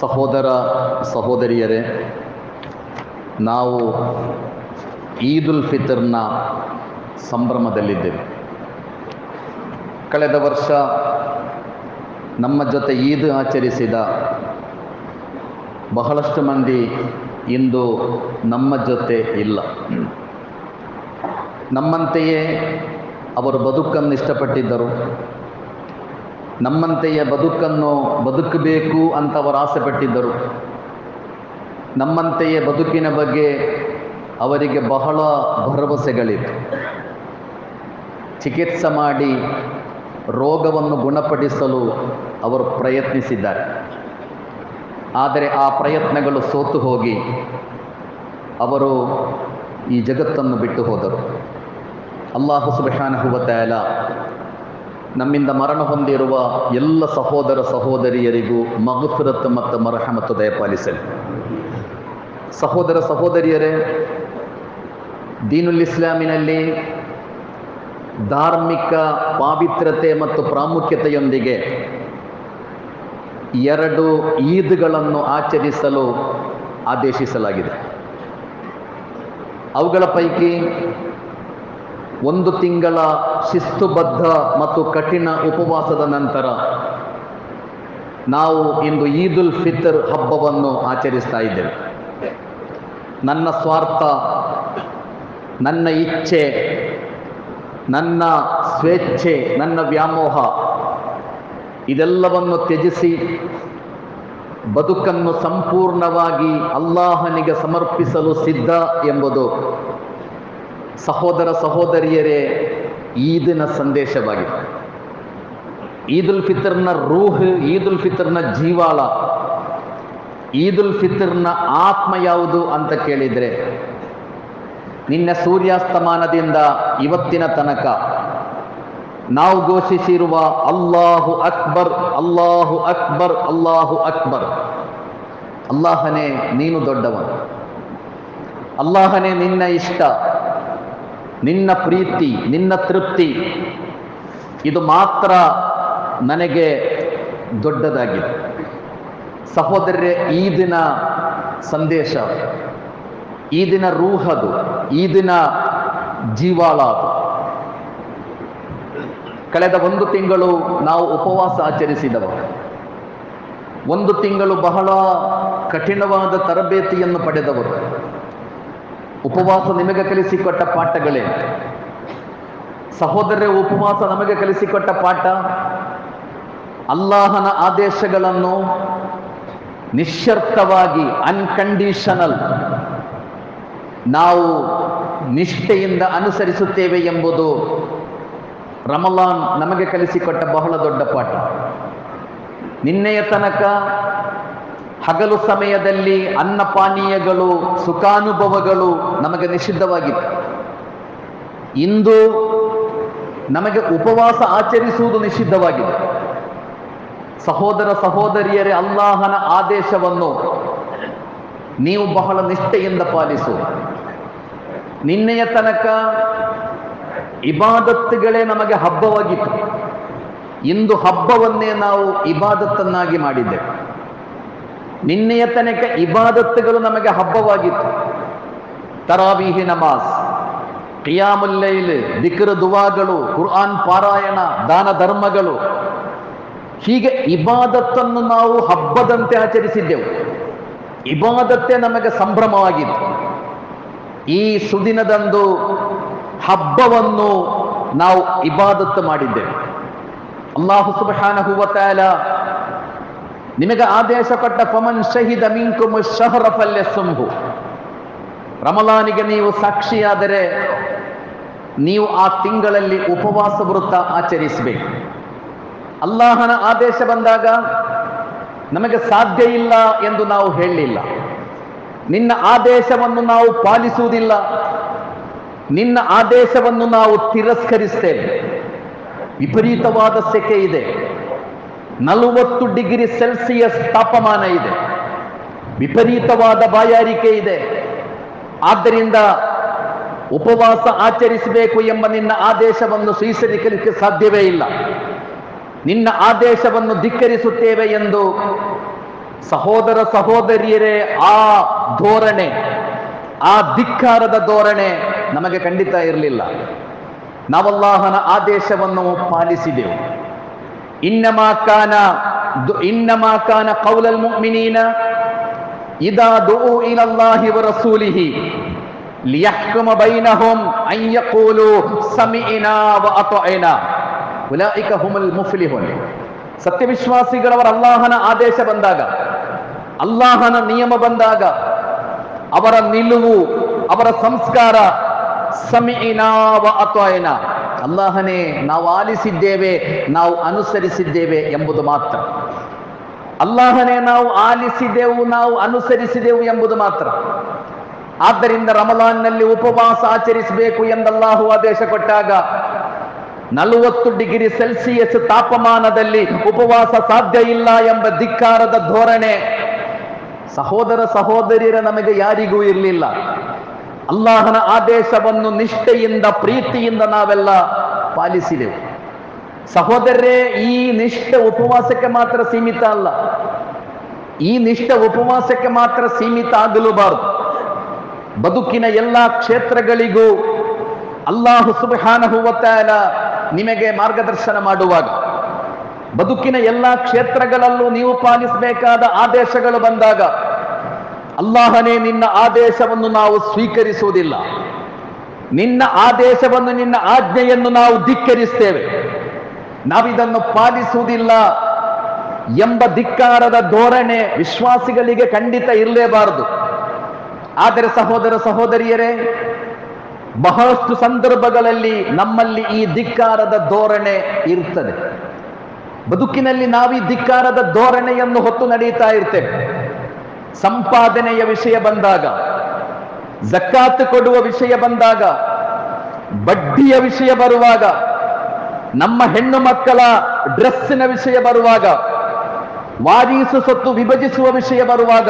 ಸಹೋದರ ಸಹೋದರಿಯರೇ ನಾವು ಈದುಲ್ ಫಿತರ್ನ ಸಂಭ್ರಮದಲ್ಲಿದ್ದೇವೆ ಕಳೆದ ವರ್ಷ ನಮ್ಮ ಜೊತೆ ಈದ್ ಆಚರಿಸಿದ ಬಹಳಷ್ಟು ಮಂದಿ ಇಂದು ನಮ್ಮ ಜೊತೆ ಇಲ್ಲ ನಮ್ಮಂತೆಯೇ ಅವರು ಬದುಕನ್ನು ಇಷ್ಟಪಟ್ಟಿದ್ದರು ನಮ್ಮಂತೆಯೇ ಬದುಕನ್ನು ಬದುಕಬೇಕು ಅಂತ ಅವರು ಆಸೆ ಪಟ್ಟಿದ್ದರು ನಮ್ಮಂತೆಯೇ ಬದುಕಿನ ಬಗ್ಗೆ ಅವರಿಗೆ ಬಹಳ ಭರವಸೆಗಳಿತ್ತು ಚಿಕಿತ್ಸೆ ಮಾಡಿ ರೋಗವನ್ನು ಗುಣಪಡಿಸಲು ಅವರು ಪ್ರಯತ್ನಿಸಿದ್ದಾರೆ ಆದರೆ ಆ ಪ್ರಯತ್ನಗಳು ಸೋತು ಹೋಗಿ ಅವರು ಈ ಜಗತ್ತನ್ನು ಬಿಟ್ಟು ಹೋದರು ಅಲ್ಲಾಹು ಸುಬಹಾನಹುವತಾಲ ನಮ್ಮಿಂದ ಮರಣ ಹೊಂದಿರುವ ಎಲ್ಲ ಸಹೋದರ ಸಹೋದರಿಯರಿಗೂ ಮಗಫಿರತ್ ಮತ್ತು ಮರಹಮತ್ತು ದಯಪಾಲಿಸಲಿ ಸಹೋದರ ಸಹೋದರಿಯರೇ ದೀನುಲ್ ಇಸ್ಲಾಮಿನಲ್ಲಿ ಧಾರ್ಮಿಕ ಪಾವಿತ್ರತೆ ಮತ್ತು ಪ್ರಾಮುಖ್ಯತೆಯೊಂದಿಗೆ ಎರಡು ಈದ್ಗಳನ್ನು ಆಚರಿಸಲು ಆದೇಶಿಸಲಾಗಿದೆ ಅವುಗಳ ಪೈಕಿ ಒಂದು ತಿಂಗಳ ಶಿಸ್ತುಬದ್ಧ ಮತ್ತು ಕಠಿಣ ಉಪವಾಸದ ನಂತರ ನಾವು ಇಂದು ಈದುಲ್ ಫಿತರ್ ಹಬ್ಬವನ್ನು ಆಚರಿಸ್ತಾ ಇದ್ದೇವೆ ನನ್ನ ಸ್ವಾರ್ಥ ನನ್ನ ಇಚ್ಛೆ ನನ್ನ ಸ್ವೇಚ್ಛೆ ನನ್ನ ವ್ಯಾಮೋಹ ಇದೆಲ್ಲವನ್ನು ತ್ಯಜಿಸಿ ಬದುಕನ್ನು ಸಂಪೂರ್ಣವಾಗಿ ಅಲ್ಲಾಹನಿಗೆ ಸಮರ್ಪಿಸಲು ಸಿದ್ಧ ಎಂಬುದು ಸಹೋದರ ಸಹೋದರಿಯರೇ ಈದಿನ ಸಂದೇಶವಾಗಿದೆ ಈದುಲ್ ಫಿತರ್ನ ರೂಹ್ ಈದುಲ್ ಫಿತರ್ನ ಜೀವಾಳ ಈದುಲ್ ಫಿತರ್ನ ಆತ್ಮ ಯಾವುದು ಅಂತ ಕೇಳಿದರೆ ನಿನ್ನೆ ಸೂರ್ಯಾಸ್ತಮಾನದಿಂದ ಇವತ್ತಿನ ತನಕ ನಾವು ಘೋಷಿಸಿರುವ ಅಲ್ಲಾಹು ಅಕ್ಬರ್ ಅಲ್ಲಾಹು ಅಕ್ಬರ್ ಅಲ್ಲಾಹು ಅಕ್ಬರ್ ಅಲ್ಲಾಹನೇ ನೀನು ದೊಡ್ಡವನು ಅಲ್ಲಾಹನೇ ನಿನ್ನ ಇಷ್ಟ ನಿನ್ನ ಪ್ರೀತಿ ನಿನ್ನ ತೃಪ್ತಿ ಇದು ಮಾತ್ರ ನನಗೆ ದೊಡ್ಡದಾಗಿದೆ ಸಹೋದರರೇ ಈ ದಿನ ಸಂದೇಶ ಈ ದಿನ ರೂಹದು ಈ ದಿನ ಜೀವಾಳ ಅದು ಕಳೆದ ಒಂದು ತಿಂಗಳು ನಾವು ಉಪವಾಸ ಆಚರಿಸಿದವರು ಒಂದು ತಿಂಗಳು ಬಹಳ ಕಠಿಣವಾದ ತರಬೇತಿಯನ್ನು ಪಡೆದವರು ಉಪವಾಸ ನಿಮಗೆ ಕಲಿಸಿಕೊಟ್ಟ ಪಾಠಗಳೇ ಸಹೋದರರೇ ಉಪವಾಸ ನಮಗೆ ಕಲಿಸಿಕೊಟ್ಟ ಪಾಠ ಅಲ್ಲಾಹನ ಆದೇಶಗಳನ್ನು ನಿಶ್ಶರ್ಥವಾಗಿ ಅನ್ಕಂಡೀಷನಲ್ ನಾವು ನಿಷ್ಠೆಯಿಂದ ಅನುಸರಿಸುತ್ತೇವೆ ಎಂಬುದು ರಮಲಾನ್ ನಮಗೆ ಕಲಿಸಿಕೊಟ್ಟ ಬಹಳ ದೊಡ್ಡ ಪಾಠ ನಿನ್ನೆಯ ತನಕ ಹಗಲು ಸಮಯದಲ್ಲಿ ಅನ್ನಪಾನೀಯಗಳು ಸುಖಾನುಭವಗಳು ನಮಗೆ ನಿಷಿದ್ಧವಾಗಿತ್ತು ಇಂದು ನಮಗೆ ಉಪವಾಸ ಆಚರಿಸುವುದು ನಿಷಿದ್ಧವಾಗಿದೆ ಸಹೋದರ ಸಹೋದರಿಯರೇ ಅಲ್ಲಾಹನ ಆದೇಶವನ್ನು ನೀವು ಬಹಳ ನಿಷ್ಠೆಯಿಂದ ಪಾಲಿಸು ನಿನ್ನೆಯ ತನಕ ಇಬಾದತ್ತುಗಳೇ ನಮಗೆ ಹಬ್ಬವಾಗಿತ್ತು ಇಂದು ಹಬ್ಬವನ್ನೇ ನಾವು ಇಬಾದತ್ತನ್ನಾಗಿ ಮಾಡಿದ್ದೇವೆ ನಿನ್ನೆಯ ತನಕ ಇಬಾದತ್ತುಗಳು ನಮಗೆ ಹಬ್ಬವಾಗಿತ್ತು ತರಾವೀಹಿ ನಮಾಜ್ ಕಿಯಾಮುಲ್ಲೈಲ್ ದಿಕ್ರ ದುವಾಗಳು ಕುರ್ಆನ್ ಪಾರಾಯಣ ದಾನ ಧರ್ಮಗಳು ಹೀಗೆ ಇಬಾದತ್ತನ್ನು ನಾವು ಹಬ್ಬದಂತೆ ಆಚರಿಸಿದ್ದೆವು ಇಬಾದತ್ತೆ ನಮಗೆ ಸಂಭ್ರಮವಾಗಿತ್ತು ಈ ಸುದಿನದಂದು ಹಬ್ಬವನ್ನು ನಾವು ಇಬಾದತ್ತು ಮಾಡಿದ್ದೇವೆ ಅಲ್ಲಾಹು ಸುಬ್ಹಾನಹು ವ ತಆಲ ನಿಮಗೆ ಆದೇಶ ಕೊಟ್ಟ ಫಮನ್ ಶಹಿದ ಮಿಂಕುಮ್ ಶಹರ ಫಲ್ಯಸುಂಹು ರಮಲಾನಿಗೆ ನೀವು ಸಾಕ್ಷಿಯಾದರೆ ನೀವು ಆ ತಿಂಗಳಲ್ಲಿ ಉಪವಾಸ ವೃತ್ತ ಆಚರಿಸಬೇಕು ಅಲ್ಲಾಹನ ಆದೇಶ ಬಂದಾಗ ನಮಗೆ ಸಾಧ್ಯ ಇಲ್ಲ ಎಂದು ನಾವು ಹೇಳಲಿಲ್ಲ ನಿನ್ನ ಆದೇಶವನ್ನು ನಾವು ಪಾಲಿಸುವುದಿಲ್ಲ ನಿನ್ನ ಆದೇಶವನ್ನು ನಾವು ತಿರಸ್ಕರಿಸ್ತೇವೆ ವಿಪರೀತವಾದ ಸೆಕೆ ಇದೆ ನಲವತ್ತು ಡಿಗ್ರಿ ಸೆಲ್ಸಿಯಸ್ ತಾಪಮಾನ ಇದೆ ವಿಪರೀತವಾದ ಬಾಯಾರಿಕೆ ಇದೆ ಆದ್ದರಿಂದ ಉಪವಾಸ ಆಚರಿಸಬೇಕು ಎಂಬ ನಿನ್ನ ಆದೇಶವನ್ನು ಸ್ವೀಕರಿಸಲಿಕ್ಕೆ ಸಾಧ್ಯವೇ ಇಲ್ಲ ನಿನ್ನ ಆದೇಶವನ್ನು ಧಿಕ್ಕರಿಸುತ್ತೇವೆ ಎಂದು ಸಹೋದರ ಸಹೋದರಿಯರೇ ಆ ಧೋರಣೆ ಆ ಧಿಕ್ಕಾರದ ಧೋರಣೆ ನಮಗೆ ಖಂಡಿತ ಇರಲಿಲ್ಲ ನಾವಲ್ಲಾಹನ ಆದೇಶವನ್ನು ಪಾಲಿಸಿದೆವು ಇನ್ನಮಾ ಕಾನ ದು- ಇನ್ನಮಾ ಕಾನ ಕೌಲಲ್ ಮುಅ್ಮಿನೀನ ಇದಾ ದುಉ ಇಲಲ್ಲಾಹಿ ವ ರಸೂಲಿಹಿ ಲಿಯಹ್ಕುಮ ಬೈನಹುಮ್ ಅನ್ ಯಖೂಲು ಸಮಿಇನಾ ವ ಅತಅನಾ ಉಲೈಕ ಹುಮುಲ್ ಮುಫ್ಲಿಹುನ್ ಸತ್ಯವಿಶ್ವಾಸಿಗಳವರ ಅಲ್ಲಾಹನ ಆದೇಶ ಬಂದಾಗ ಅಲ್ಲಾಹನ ನಿಯಮ ಬಂದಾಗ ಅವರ ನಿಲುವು ಅವರ ಸಂಸ್ಕಾರ ಸಮಿಇನಾ ವ ಅತಅನಾ ಅಲ್ಲಾಹನೇ ನಾವು ಆಲಿಸಿದ್ದೇವೆ ನಾವು ಅನುಸರಿಸಿದ್ದೇವೆ ಎಂಬುದು ಮಾತ್ರ ಅಲ್ಲಾಹನೇ ನಾವು ಆಲಿಸಿದೆವು ನಾವು ಅನುಸರಿಸಿದೆವು ಎಂಬುದು ಮಾತ್ರ ಆದ್ದರಿಂದ ರಮಲಾನ್ನಲ್ಲಿ ಉಪವಾಸ ಆಚರಿಸಬೇಕು ಎಂದಲ್ಲಾಹು ಆದೇಶ ಕೊಟ್ಟಾಗ ನಲವತ್ತು ಡಿಗ್ರಿ ಸೆಲ್ಸಿಯಸ್ ತಾಪಮಾನದಲ್ಲಿ ಉಪವಾಸ ಸಾಧ್ಯ ಇಲ್ಲ ಎಂಬ ಧಿಕ್ಕಾರದ ಧೋರಣೆ ಸಹೋದರ ಸಹೋದರಿಯರ ನಮಗೆ ಯಾರಿಗೂ ಇರಲಿಲ್ಲ ಅಲ್ಲಾಹನ ಆದೇಶವನ್ನು ನಿಷ್ಠೆಯಿಂದ ಪ್ರೀತಿಯಿಂದ ನಾವೆಲ್ಲ ಪಾಲಿಸಿದೆವು ಸಹೋದರರೇ ಈ ನಿಷ್ಠೆ ಉಪವಾಸಕ್ಕೆ ಮಾತ್ರ ಸೀಮಿತ ಅಲ್ಲ ಈ ನಿಷ್ಠೆ ಉಪವಾಸಕ್ಕೆ ಮಾತ್ರ ಸೀಮಿತ ಆಗಲೂಬಾರದು ಬದುಕಿನ ಎಲ್ಲ ಕ್ಷೇತ್ರಗಳಿಗೂ ಅಲ್ಲಾಹು ಸುಬ್ಹಾನಹು ವ ತಆಲ ನಿಮಗೆ ಮಾರ್ಗದರ್ಶನ ಮಾಡುವಾಗ ಬದುಕಿನ ಎಲ್ಲ ಕ್ಷೇತ್ರಗಳಲ್ಲೂ ನೀವು ಪಾಲಿಸಬೇಕಾದ ಆದೇಶಗಳು ಬಂದಾಗ ಅಲ್ಲಾಹನೇ ನಿನ್ನ ಆದೇಶವನ್ನು ನಾವು ಸ್ವೀಕರಿಸುವುದಿಲ್ಲ ನಿನ್ನ ಆದೇಶವನ್ನು ನಿನ್ನ ಆಜ್ಞೆಯನ್ನು ನಾವು ಧಿಕ್ಕರಿಸ್ತೇವೆ ನಾವಿದನ್ನು ಪಾಲಿಸುವುದಿಲ್ಲ ಎಂಬ ಧಿಕ್ಕಾರದ ಧೋರಣೆ ವಿಶ್ವಾಸಿಗಳಿಗೆ ಖಂಡಿತ ಇರಲೇಬಾರದು ಆದರೆ ಸಹೋದರ ಸಹೋದರಿಯರೇ ಬಹಳಷ್ಟು ಸಂದರ್ಭಗಳಲ್ಲಿ ನಮ್ಮಲ್ಲಿ ಈ ಧಿಕ್ಕಾರದ ಧೋರಣೆ ಇರುತ್ತದೆ ಬದುಕಿನಲ್ಲಿ ನಾವು ಈ ಧಿಕ್ಕಾರದ ಧೋರಣೆಯನ್ನು ಹೊತ್ತು ನಡೆಯುತ್ತಾ ಇರ್ತೇವೆ ಸಂಪಾದನೆಯ ವಿಷಯ ಬಂದಾಗ ಜಕ್ಕಾತ್ ಕೊಡುವ ವಿಷಯ ಬಂದಾಗ ಬಡ್ಡಿಯ ವಿಷಯ ಬರುವಾಗ ನಮ್ಮ ಹೆಣ್ಣು ಮಕ್ಕಳ ಡ್ರೆಸ್ಸಿನ ವಿಷಯ ಬರುವಾಗ ವಾರೀಸು ಸೊತ್ತು ವಿಭಜಿಸುವ ವಿಷಯ ಬರುವಾಗ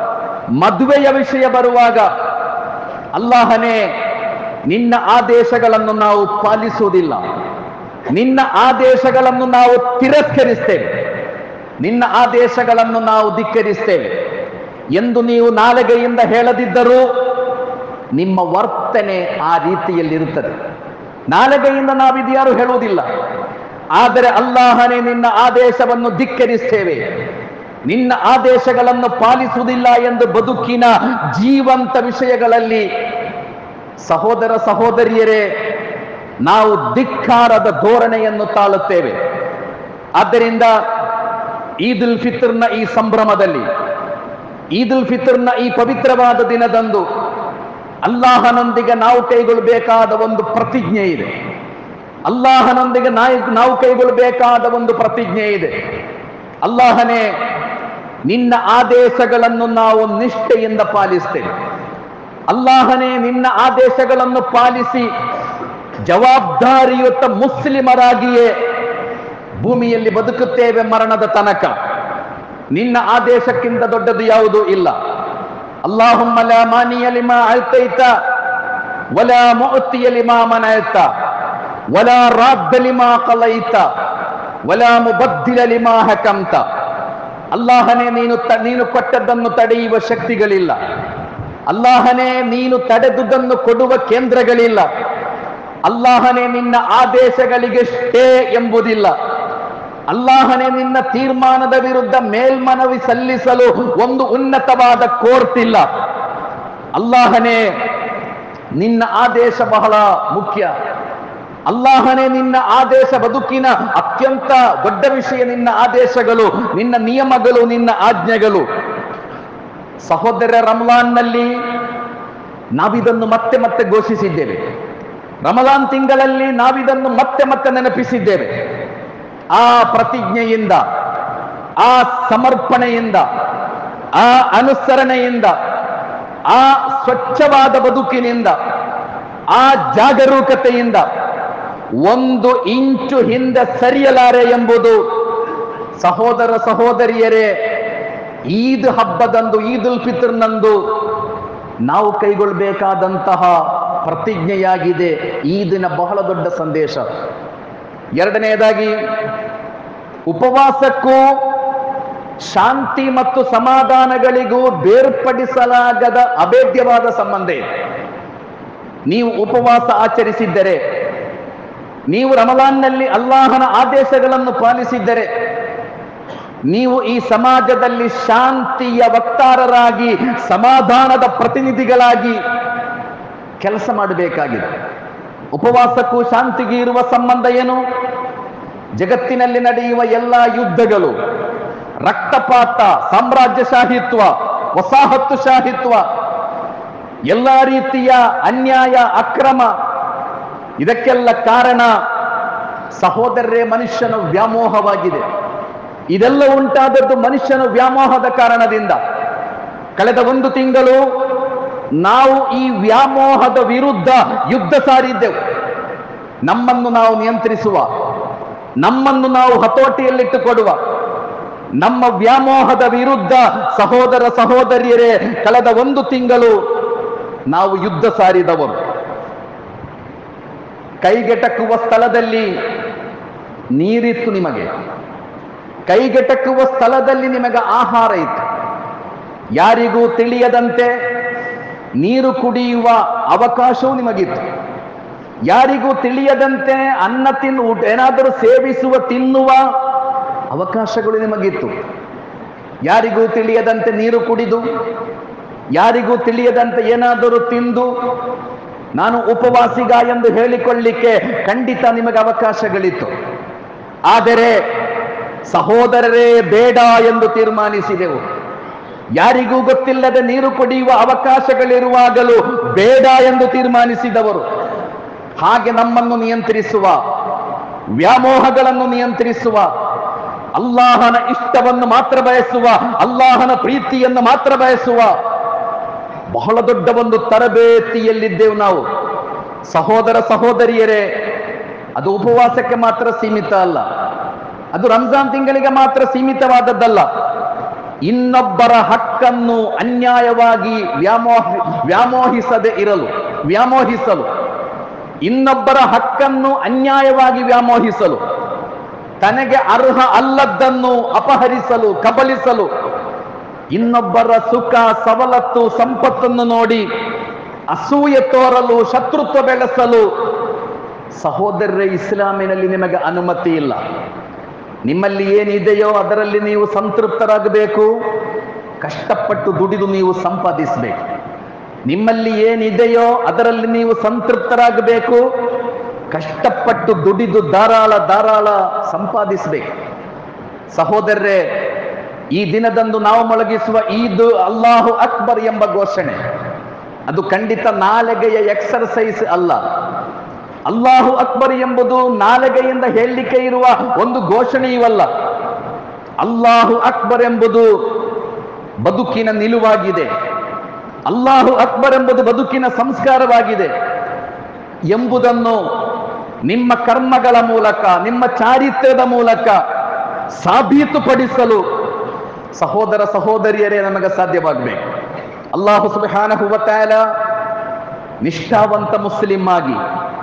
ಮದುವೆಯ ವಿಷಯ ಬರುವಾಗ ಅಲ್ಲಾಹನೇ ನಿನ್ನ ಆದೇಶಗಳನ್ನು ನಾವು ಪಾಲಿಸುವುದಿಲ್ಲ ನಿನ್ನ ಆದೇಶಗಳನ್ನು ನಾವು ತಿರಸ್ಕರಿಸ್ತೇವೆ ನಿನ್ನ ಆದೇಶಗಳನ್ನು ನಾವು ಧಿಕ್ಕರಿಸ್ತೇವೆ ಎಂದು ನೀವು ನಾಲಿಗೆಯಿಂದ ಹೇಳದಿದ್ದರೂ ನಿಮ್ಮ ವರ್ತನೆ ಆ ರೀತಿಯಲ್ಲಿರುತ್ತದೆ ನಾಲಿಗೆಯಿಂದ ನಾವಿದ್ಯಾರು ಹೇಳುವುದಿಲ್ಲ ಆದರೆ ಅಲ್ಲಾಹನೇ ನಿನ್ನ ಆದೇಶವನ್ನು ಧಿಕ್ಕರಿಸ್ತೇವೆ ನಿನ್ನ ಆದೇಶಗಳನ್ನು ಪಾಲಿಸುವುದಿಲ್ಲ ಎಂದು ಬದುಕಿನ ಜೀವಂತ ವಿಷಯಗಳಲ್ಲಿ ಸಹೋದರ ಸಹೋದರಿಯರೇ ನಾವು ಧಿಕ್ಕಾರದ ಧೋರಣೆಯನ್ನು ತಾಳುತ್ತೇವೆ ಆದ್ದರಿಂದ ಈದ್ ಉಲ್ ಫಿತ್ರ್ನ ಈ ಸಂಭ್ರಮದಲ್ಲಿ ಈದ್ ಉಲ್ ಫಿತ್ರ್ನ ಈ ಪವಿತ್ರವಾದ ದಿನದಂದು ಅಲ್ಲಾಹನೊಂದಿಗೆ ನಾವು ಕೈಗೊಳ್ಳಬೇಕಾದ ಒಂದು ಪ್ರತಿಜ್ಞೆ ಇದೆ ಅಲ್ಲಾಹನೊಂದಿಗೆ ನಾವು ನಾವು ಕೈಗೊಳ್ಳಬೇಕಾದ ಒಂದು ಪ್ರತಿಜ್ಞೆ ಇದೆ ಅಲ್ಲಾಹನೇ ನಿನ್ನ ಆದೇಶಗಳನ್ನು ನಾವು ನಿಷ್ಠೆಯಿಂದ ಪಾಲಿಸ್ತೇವೆ ಅಲ್ಲಾಹನೇ ನಿನ್ನ ಆದೇಶಗಳನ್ನು ಪಾಲಿಸಿ ಜವಾಬ್ದಾರಿಯುತ ಮುಸ್ಲಿಮರಾಗಿಯೇ ಭೂಮಿಯಲ್ಲಿ ಬದುಕುತ್ತೇವೆ ಮರಣದ ತನಕ ನಿನ್ನ ಆದೇಶಕ್ಕಿಂತ ದೊಡ್ಡದು ಯಾವುದೂ ಇಲ್ಲ اللهم لا مانع لما أعطيت ولا معطي لما منعت ولا راد لما قضيت ولا مبدل لما حكمت ಅಲ್ಲಾಹನೇ ನೀನು ತ- ನೀನು ಕೊಟ್ಟದ್ದನ್ನು ತಡೆಯುವ ಶಕ್ತಿಗಳಿಲ್ಲ ಅಲ್ಲಾಹನೇ ನೀನು ತಡೆದುದನ್ನು ಕೊಡುವ ಕೇಂದ್ರಗಳಿಲ್ಲ ಅಲ್ಲಾಹನೇ ನಿನ್ನ ಆದೇಶಗಳಿಗೆ ಸ್ಟೇ ಎಂಬುದಿಲ್ಲ ಅಲ್ಲಾಹನೇ ನಿನ್ನ ತೀರ್ಮಾನದ ವಿರುದ್ಧ ಮೇಲ್ಮನವಿ ಸಲ್ಲಿಸಲು ಒಂದು ಉನ್ನತವಾದ ಕೋರ್ಟ್ ಇಲ್ಲ ಅಲ್ಲಾಹನೇ ನಿನ್ನ ಆದೇಶ ಬಹಳ ಮುಖ್ಯ ಅಲ್ಲಾಹನೇ ನಿನ್ನ ಆದೇಶ ಬದುಕಿನ ಅತ್ಯಂತ ದೊಡ್ಡ ವಿಷಯ ನಿನ್ನ ಆದೇಶಗಳು ನಿನ್ನ ನಿಯಮಗಳು ನಿನ್ನ ಆಜ್ಞೆಗಳು ಸಹೋದರ ರಮಲಾನ್ನಲ್ಲಿ ನಾವಿದನ್ನು ಮತ್ತೆ ಮತ್ತೆ ಘೋಷಿಸಿದ್ದೇವೆ ರಮಲಾನ್ ತಿಂಗಳಲ್ಲಿ ನಾವಿದನ್ನು ಮತ್ತೆ ಮತ್ತೆ ನೆನಪಿಸಿದ್ದೇವೆ ಆ ಪ್ರತಿಜ್ಞೆಯಿಂದ ಆ ಸಮರ್ಪಣೆಯಿಂದ ಆ ಅನುಸರಣೆಯಿಂದ ಆ ಸ್ವಚ್ಛವಾದ ಬದುಕಿನಿಂದ ಆ ಜಾಗರೂಕತೆಯಿಂದ ಒಂದು ಇಂಚು ಹಿಂದೆ ಸರಿಯಲಾರೆ ಎಂಬುದು ಸಹೋದರ ಸಹೋದರಿಯರೇ ಈದ್ ಹಬ್ಬದಂದು ಈದ್ ಉಲ್ ಫಿತ್ರ್ನಂದು ನಾವು ಕೈಗೊಳ್ಳಬೇಕಾದಂತಹ ಪ್ರತಿಜ್ಞೆಯಾಗಿದೆ ಈದಿನ ಬಹಳ ದೊಡ್ಡ ಸಂದೇಶ ಎರಡನೆಯದಾಗಿ ಉಪವಾಸಕ್ಕೂ ಶಾಂತಿ ಮತ್ತು ಸಮಾಧಾನಗಳಿಗೂ ಬೇರ್ಪಡಿಸಲಾಗದ ಅಭೇದ್ಯವಾದ ಸಂಬಂಧ ಇದೆ ನೀವು ಉಪವಾಸ ಆಚರಿಸಿದ್ದರೆ ನೀವು ರಮಲಾನ್ನಲ್ಲಿ ಅಲ್ಲಾಹನ ಆದೇಶಗಳನ್ನು ಪಾಲಿಸಿದ್ದರೆ ನೀವು ಈ ಸಮಾಜದಲ್ಲಿ ಶಾಂತಿಯ ವಕ್ತಾರರಾಗಿ ಸಮಾಧಾನದ ಪ್ರತಿನಿಧಿಗಳಾಗಿ ಕೆಲಸ ಮಾಡಬೇಕಾಗಿದೆ ಉಪವಾಸಕ್ಕೂ ಶಾಂತಿಗೆ ಇರುವ ಸಂಬಂಧ ಏನು ಜಗತ್ತಿನಲ್ಲಿ ನಡೆಯುವ ಎಲ್ಲ ಯುದ್ಧಗಳು ರಕ್ತಪಾತ ಸಾಮ್ರಾಜ್ಯಶಾಹಿತ್ವ ವಸಾಹತುಶಾಹಿತ್ವ ಎಲ್ಲ ರೀತಿಯ ಅನ್ಯಾಯ ಅಕ್ರಮ ಇದಕ್ಕೆಲ್ಲ ಕಾರಣ ಸಹೋದರರೇ ಮನುಷ್ಯನ ವ್ಯಾಮೋಹವಾಗಿದೆ ಇದೆಲ್ಲ ಉಂಟಾದದ್ದು ಮನುಷ್ಯನ ವ್ಯಾಮೋಹದ ಕಾರಣದಿಂದ ಕಳೆದ ಒಂದು ತಿಂಗಳು ನಾವು ಈ ವ್ಯಾಮೋಹದ ವಿರುದ್ಧ ಯುದ್ಧ ಸಾರಿದ್ದೆವು ನಮ್ಮನ್ನು ನಾವು ನಿಯಂತ್ರಿಸುವ ನಮ್ಮನ್ನು ನಾವು ಹತೋಟಿಯಲ್ಲಿಟ್ಟುಕೊಡುವ ನಮ್ಮ ವ್ಯಾಮೋಹದ ವಿರುದ್ಧ ಸಹೋದರ ಸಹೋದರಿಯರೇ ಕಳೆದ ಒಂದು ತಿಂಗಳು ನಾವು ಯುದ್ಧ ಸಾರಿದವರು ಕೈಗೆಟಕುವ ಸ್ಥಳದಲ್ಲಿ ನೀರಿತ್ತು ನಿಮಗೆ ಕೈಗೆಟಕುವ ಸ್ಥಳದಲ್ಲಿ ನಿಮಗೆ ಆಹಾರ ಇತ್ತು ಯಾರಿಗೂ ತಿಳಿಯದಂತೆ ನೀರು ಕುಡಿಯುವ ಅವಕಾಶವೂ ನಿಮಗಿತ್ತು ಯಾರಿಗೂ ತಿಳಿಯದಂತೆ ಅನ್ನ ತಿನ್ನು ಊಟ ಏನಾದರೂ ಸೇವಿಸುವ ತಿನ್ನುವ ಅವಕಾಶಗಳು ನಿಮಗಿತ್ತು ಯಾರಿಗೂ ತಿಳಿಯದಂತೆ ನೀರು ಕುಡಿದು ಯಾರಿಗೂ ತಿಳಿಯದಂತೆ ಏನಾದರೂ ತಿಂದು ನಾನು ಉಪವಾಸಿಗ ಎಂದು ಹೇಳಿಕೊಳ್ಳಿಕ್ಕೆ ಖಂಡಿತ ನಿಮಗೆ ಅವಕಾಶಗಳಿತ್ತು ಆದರೆ ಸಹೋದರರೇ ಬೇಡ ಎಂದು ತೀರ್ಮಾನಿಸಿದೆವು ಯಾರಿಗೂ ಗೊತ್ತಿಲ್ಲದೆ ನೀರು ಕುಡಿಯುವ ಅವಕಾಶಗಳಿರುವಾಗಲೂ ಬೇಡ ಎಂದು ತೀರ್ಮಾನಿಸಿದವರು ಹಾಗೆ ನಮ್ಮನ್ನು ನಿಯಂತ್ರಿಸುವ ವ್ಯಾಮೋಹಗಳನ್ನು ನಿಯಂತ್ರಿಸುವ ಅಲ್ಲಾಹನ ಇಷ್ಟವನ್ನು ಮಾತ್ರ ಬಯಸುವ ಅಲ್ಲಾಹನ ಪ್ರೀತಿಯನ್ನು ಮಾತ್ರ ಬಯಸುವ ಬಹಳ ದೊಡ್ಡ ಒಂದು ತರಬೇತಿಯಲ್ಲಿದ್ದೆವು ನಾವು ಸಹೋದರ ಸಹೋದರಿಯರೇ ಅದು ಉಪವಾಸಕ್ಕೆ ಮಾತ್ರ ಸೀಮಿತ ಅಲ್ಲ ಅದು ರಂಜಾನ್ ತಿಂಗಳಿಗೆ ಮಾತ್ರ ಸೀಮಿತವಾದದ್ದಲ್ಲ ಇನ್ನೊಬ್ಬರ ಹಕ್ಕನ್ನು ಅನ್ಯಾಯವಾಗಿ ವ್ಯಾಮೋಹ ವ್ಯಾಮೋಹಿಸದೆ ಇರಲು ವ್ಯಾಮೋಹಿಸಲು ಇನ್ನೊಬ್ಬರ ಹಕ್ಕನ್ನು ಅನ್ಯಾಯವಾಗಿ ವ್ಯಾಮೋಹಿಸಲು ತನಗೆ ಅರ್ಹ ಅಲ್ಲದ್ದನ್ನು ಅಪಹರಿಸಲು ಕಬಲಿಸಲು ಇನ್ನೊಬ್ಬರ ಸುಖ ಸವಲತ್ತು ಸಂಪತ್ತನ್ನು ನೋಡಿ ಅಸೂಯೆ ತೋರಲು ಶತ್ರುತ್ವ ಬೆಳೆಸಲು ಸಹೋದರರೇ ಇಸ್ಲಾಮಿನಲ್ಲಿ ನಿಮಗೆ ಅನುಮತಿ ಇಲ್ಲ ನಿಮ್ಮಲ್ಲಿ ಏನಿದೆಯೋ ಅದರಲ್ಲಿ ನೀವು ಸಂತೃಪ್ತರಾಗಬೇಕು ಕಷ್ಟಪಟ್ಟು ದುಡಿದು ನೀವು ಸಂಪಾದಿಸಬೇಕು ನಿಮ್ಮಲ್ಲಿ ಏನಿದೆಯೋ ಅದರಲ್ಲಿ ನೀವು ಸಂತೃಪ್ತರಾಗಬೇಕು ಕಷ್ಟಪಟ್ಟು ದುಡಿದು ಧಾರಾಳ ಧಾರಾಳ ಸಂಪಾದಿಸಬೇಕು ಸಹೋದರರೇ ಈ ದಿನದಂದು ನಾವು ಮೊಳಗಿಸುವ ಈದ್ ಅಲ್ಲಾಹು ಅಕ್ಬರ್ ಎಂಬ ಘೋಷಣೆ ಅದು ಖಂಡಿತ ನಾಲೆಗೆಯ ಎಕ್ಸರ್ಸೈಸ್ ಅಲ್ಲ ಅಲ್ಲಾಹು ಅಕ್ಬರ್ ಎಂಬುದು ನಾಲೆಗೆಯಿಂದ ಹೇಳಲಿಕ್ಕೆ ಇರುವ ಒಂದು ಘೋಷಣೆಯೂ ಅಲ್ಲ ಅಲ್ಲಾಹು ಅಕ್ಬರ್ ಎಂಬುದು ಬದುಕಿನ ನಿಲುವಾಗಿದೆ ಅಲ್ಲಾಹು ಅಕ್ಬರ್ ಎಂಬುದು ಬದುಕಿನ ಸಂಸ್ಕಾರವಾಗಿದೆ ಎಂಬುದನ್ನು ನಿಮ್ಮ ಕರ್ಮಗಳ ಮೂಲಕ ನಿಮ್ಮ ಚಾರಿತ್ರ್ಯದ ಮೂಲಕ ಸಾಬೀತುಪಡಿಸಲು ಸಹೋದರ ಸಹೋದರಿಯರೇ ನಮಗೆ ಸಾಧ್ಯವಾಗಬೇಕು ಅಲ್ಲಾಹು ಸುಬ್ಹಾನಹು ವ ತಆಲ ನಿಷ್ಠಾವಂತ ಮುಸ್ಲಿಂ ಆಗಿ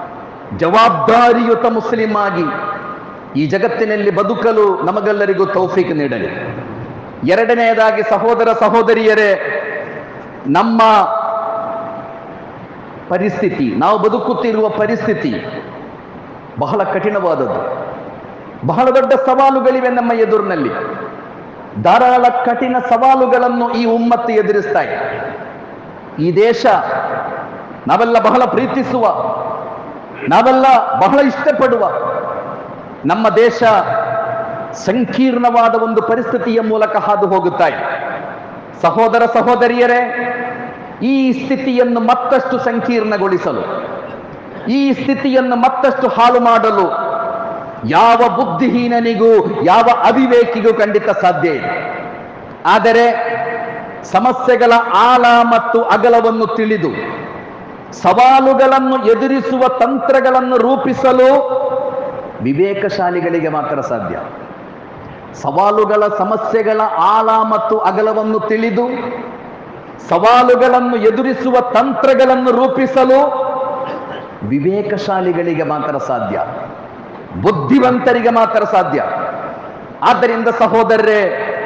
ಜವಾಬ್ದಾರಿಯುತ ಮುಸ್ಲಿಂ ಆಗಿ ಈ ಜಗತ್ತಿನಲ್ಲಿ ಬದುಕಲು ನಮಗೆಲ್ಲರಿಗೂ ತೌಫೀಕ್ ನೀಡಲಿ ಎರಡನೆಯದಾಗಿ ಸಹೋದರ ಸಹೋದರಿಯರೇ ನಮ್ಮ ಪರಿಸ್ಥಿತಿ ನಾವು ಬದುಕುತ್ತಿರುವ ಪರಿಸ್ಥಿತಿ ಬಹಳ ಕಠಿಣವಾದದ್ದು ಬಹಳ ದೊಡ್ಡ ಸವಾಲುಗಳಿವೆ ನಮ್ಮ ಎದುರಿನಲ್ಲಿ ಧಾರಾಳ ಕಠಿಣ ಸವಾಲುಗಳನ್ನು ಈ ಉಮ್ಮತ್ತು ಎದುರಿಸ್ತಾ ಇದೆ ಈ ದೇಶ ನಾವೆಲ್ಲ ಬಹಳ ಪ್ರೀತಿಸುವ ನಾವೆಲ್ಲ ಬಹಳ ಇಷ್ಟಪಡುವ ನಮ್ಮ ದೇಶ ಸಂಕೀರ್ಣವಾದ ಒಂದು ಪರಿಸ್ಥಿತಿಯ ಮೂಲಕ ಹಾದು ಹೋಗುತ್ತಾ ಇದೆ ಸಹೋದರ ಸಹೋದರಿಯರೇ ಈ ಸ್ಥಿತಿಯನ್ನು ಮತ್ತಷ್ಟು ಸಂಕೀರ್ಣಗೊಳಿಸಲು ಈ ಸ್ಥಿತಿಯನ್ನು ಮತ್ತಷ್ಟು ಹಾಳು ಮಾಡಲು ಯಾವ ಬುದ್ಧಿಹೀನನಿಗೂ ಯಾವ ಅವಿವೇಕಿಗೂ ಖಂಡಿತ ಸಾಧ್ಯ ಇದೆ ಆದರೆ ಸಮಸ್ಯೆಗಳ ಆಳ ಮತ್ತು ಅಗಲವನ್ನು ತಿಳಿದು ಸವಾಲುಗಳನ್ನು ಎದುರಿಸುವ ತಂತ್ರಗಳನ್ನು ರೂಪಿಸಲು ವಿವೇಕಶಾಲಿಗಳಿಗೆ ಮಾತ್ರ ಸಾಧ್ಯ ಸವಾಲುಗಳ ಸಮಸ್ಯೆಗಳ ಆಳ ಮತ್ತು ಅಗಲವನ್ನು ತಿಳಿದು ಸವಾಲುಗಳನ್ನು ಎದುರಿಸುವ ತಂತ್ರಗಳನ್ನು ರೂಪಿಸಲು ವಿವೇಕಶಾಲಿಗಳಿಗೆ ಮಾತ್ರ ಸಾಧ್ಯ ಬುದ್ಧಿವಂತರಿಗೆ ಮಾತ್ರ ಸಾಧ್ಯ ಆದ್ದರಿಂದ ಸಹೋದರರೇ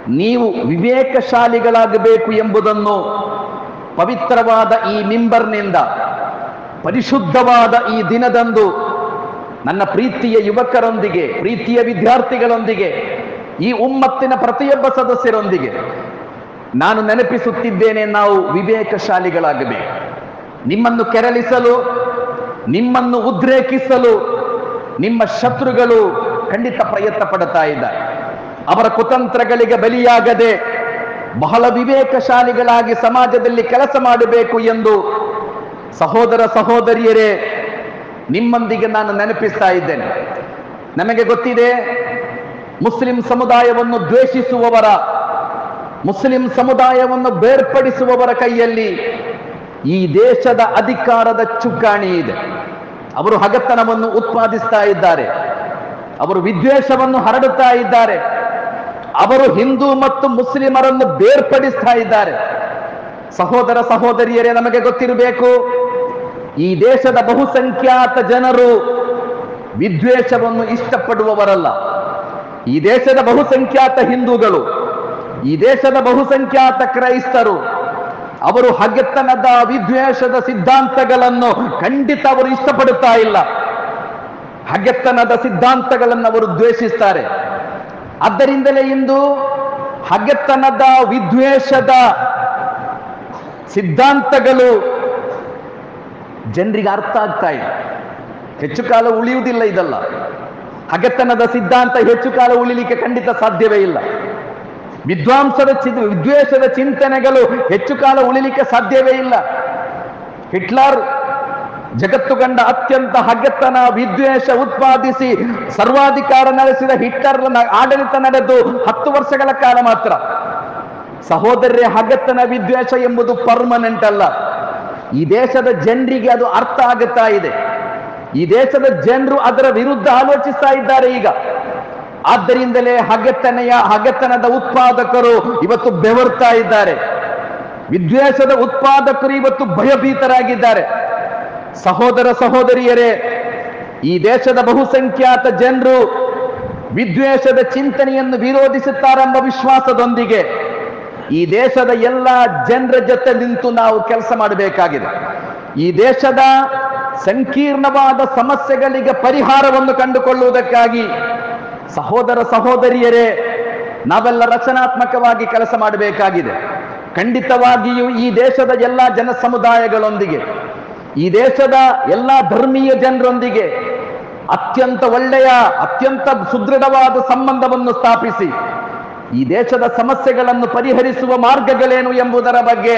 ನೀವು ವಿವೇಕಶಾಲಿಗಳಾಗಬೇಕು ಎಂಬುದನ್ನು ಪವಿತ್ರವಾದ ಈ ಮಿಂಬರ್ನಿಂದ ಪರಿಶುದ್ಧವಾದ ಈ ದಿನದಂದು ನನ್ನ ಪ್ರೀತಿಯ ಯುವಕರೊಂದಿಗೆ ಪ್ರೀತಿಯ ವಿದ್ಯಾರ್ಥಿಗಳೊಂದಿಗೆ ಈ ಉಮ್ಮತ್ತಿನ ಪ್ರತಿಯೊಬ್ಬ ಸದಸ್ಯರೊಂದಿಗೆ ನಾನು ನೆನಪಿಸುತ್ತಿದ್ದೇನೆ ನಾವು ವಿವೇಕಶಾಲಿಗಳಾಗಬೇಕು ನಿಮ್ಮನ್ನು ಕೆರಳಿಸಲು ನಿಮ್ಮನ್ನು ಉದ್ರೇಕಿಸಲು ನಿಮ್ಮ ಶತ್ರುಗಳು ಖಂಡಿತ ಪ್ರಯತ್ನ ಪಡುತ್ತಾ ಇದ್ದಾರೆ ಅವರ ಕುತಂತ್ರಗಳಿಗೆ ಬಲಿಯಾಗದೆ ಬಹಳ ವಿವೇಕಶಾಲಿಗಳಾಗಿ ಸಮಾಜದಲ್ಲಿ ಕೆಲಸ ಮಾಡಬೇಕು ಎಂದು ಸಹೋದರ ಸಹೋದರಿಯರೇ ನಿಮ್ಮೊಂದಿಗೆ ನಾನು ನೆನಪಿಸ್ತಾ ಇದ್ದೇನೆ ನಮಗೆ ಗೊತ್ತಿದೆ ಮುಸ್ಲಿಂ ಸಮುದಾಯವನ್ನು ದ್ವೇಷಿಸುವವರ ಮುಸ್ಲಿಂ ಸಮುದಾಯವನ್ನು ಬೇರ್ಪಡಿಸುವವರ ಕೈಯಲ್ಲಿ ಈ ದೇಶದ ಅಧಿಕಾರದ ಚುಕ್ಕಾಣಿ ಇದೆ ಅವರು ಹಗತನವನ್ನು ಉತ್ಪಾದಿಸ್ತಾ ಇದ್ದಾರೆ ಅವರು ವಿದ್ವೇಷವನ್ನು ಹರಡುತ್ತಾ ಇದ್ದಾರೆ ಅವರು ಹಿಂದೂ ಮತ್ತು ಮುಸ್ಲಿಮರನ್ನು ಬೇರ್ಪಡಿಸ್ತಾ ಇದ್ದಾರೆ ಸಹೋದರ ಸಹೋದರಿಯರೇ ನಮಗೆ ಗೊತ್ತಿರಬೇಕು ಈ ದೇಶದ ಬಹುಸಂಖ್ಯಾತ ಜನರು ವಿದ್ವೇಷವನ್ನು ಇಷ್ಟಪಡುವವರಲ್ಲ ಈ ದೇಶದ ಬಹುಸಂಖ್ಯಾತ ಹಿಂದೂಗಳು ಈ ದೇಶದ ಬಹುಸಂಖ್ಯಾತ ಕ್ರೈಸ್ತರು ಅವರು ಹಗೆತನದ ವಿದ್ವೇಷದ ಸಿದ್ಧಾಂತಗಳನ್ನು ಖಂಡಿತ ಅವರು ಇಷ್ಟಪಡುತ್ತಾ ಇಲ್ಲ ಹಗೆತನದ ಸಿದ್ಧಾಂತಗಳನ್ನು ಅವರು ದ್ವೇಷಿಸ್ತಾರೆ ಆದ್ದರಿಂದಲೇ ಇಂದು ಹಗೆತನದ ವಿದ್ವೇಷದ ಸಿದ್ಧಾಂತಗಳು ಜನರಿಗೆ ಅರ್ಥ ಆಗ್ತಾ ಇದೆ ಹೆಚ್ಚು ಕಾಲ ಉಳಿಯುವುದಿಲ್ಲ ಇದಲ್ಲ ಹಗೆತನದ ಸಿದ್ಧಾಂತ ಹೆಚ್ಚು ಕಾಲ ಉಳಿಲಿಕ್ಕೆ ಖಂಡಿತ ಸಾಧ್ಯವೇ ಇಲ್ಲ ವಿದ್ವಾಂಸದ ಚಿ ವಿದ್ವೇಷದ ಚಿಂತನೆಗಳು ಹೆಚ್ಚು ಕಾಲ ಉಳಿಲಿಕ್ಕೆ ಸಾಧ್ಯವೇ ಇಲ್ಲ ಹಿಟ್ಲರ್ ಜಗತ್ತು ಕಂಡ ಅತ್ಯಂತ ಹಗೆತನ ವಿದ್ವೇಷ ಉತ್ಪಾದಿಸಿ ಸರ್ವಾಧಿಕಾರ ನಡೆಸಿದ ಹಿಟ್ಲರ್ನ ಆಡಳಿತ ನಡೆದು ಹತ್ತು ವರ್ಷಗಳ ಕಾಲ ಮಾತ್ರ ಸಹೋದರರೇ ಹಗೆತನ ವಿದ್ವೇಷ ಎಂಬುದು ಪರ್ಮನೆಂಟ್ ಅಲ್ಲ ಈ ದೇಶದ ಜನರಿಗೆ ಅದು ಅರ್ಥ ಆಗುತ್ತಾ ಇದೆ ಈ ದೇಶದ ಜನರು ಅದರ ವಿರುದ್ಧ ಆಲೋಚಿಸ್ತಾ ಇದ್ದಾರೆ ಈಗ ಆದ್ದರಿಂದಲೇ ಹಗೆತನೆಯ ಹಗೆತನದ ಉತ್ಪಾದಕರು ಇವತ್ತು ಬೆವರ್ತಾ ಇದ್ದಾರೆ ವಿದ್ವೇಷದ ಉತ್ಪಾದಕರು ಇವತ್ತು ಭಯಭೀತರಾಗಿದ್ದಾರೆ ಸಹೋದರ ಸಹೋದರಿಯರೇ ಈ ದೇಶದ ಬಹುಸಂಖ್ಯಾತ ಜನರು ವಿದ್ವೇಷದ ಚಿಂತನೆಯನ್ನು ವಿರೋಧಿಸುತ್ತಾರೆಂಬ ವಿಶ್ವಾಸದೊಂದಿಗೆ ಈ ದೇಶದ ಎಲ್ಲ ಜನರ ಜೊತೆ ನಿಂತು ನಾವು ಕೆಲಸ ಮಾಡಬೇಕಾಗಿದೆ ಈ ದೇಶದ ಸಂಕೀರ್ಣವಾದ ಸಮಸ್ಯೆಗಳಿಗೆ ಪರಿಹಾರವನ್ನು ಕಂಡುಕೊಳ್ಳುವುದಕ್ಕಾಗಿ ಸಹೋದರ ಸಹೋದರಿಯರೇ ನಾವೆಲ್ಲ ರಚನಾತ್ಮಕವಾಗಿ ಕೆಲಸ ಮಾಡಬೇಕಾಗಿದೆ ಖಂಡಿತವಾಗಿಯೂ ಈ ದೇಶದ ಎಲ್ಲ ಜನ ಸಮುದಾಯಗಳೊಂದಿಗೆ ಈ ದೇಶದ ಎಲ್ಲ ಧರ್ಮೀಯ ಜನರೊಂದಿಗೆ ಅತ್ಯಂತ ಒಳ್ಳೆಯ ಅತ್ಯಂತ ಸುದೃಢವಾದ ಸಂಬಂಧವನ್ನು ಸ್ಥಾಪಿಸಿ ಈ ದೇಶದ ಸಮಸ್ಯೆಗಳನ್ನು ಪರಿಹರಿಸುವ ಮಾರ್ಗಗಳೇನು ಎಂಬುದರ ಬಗ್ಗೆ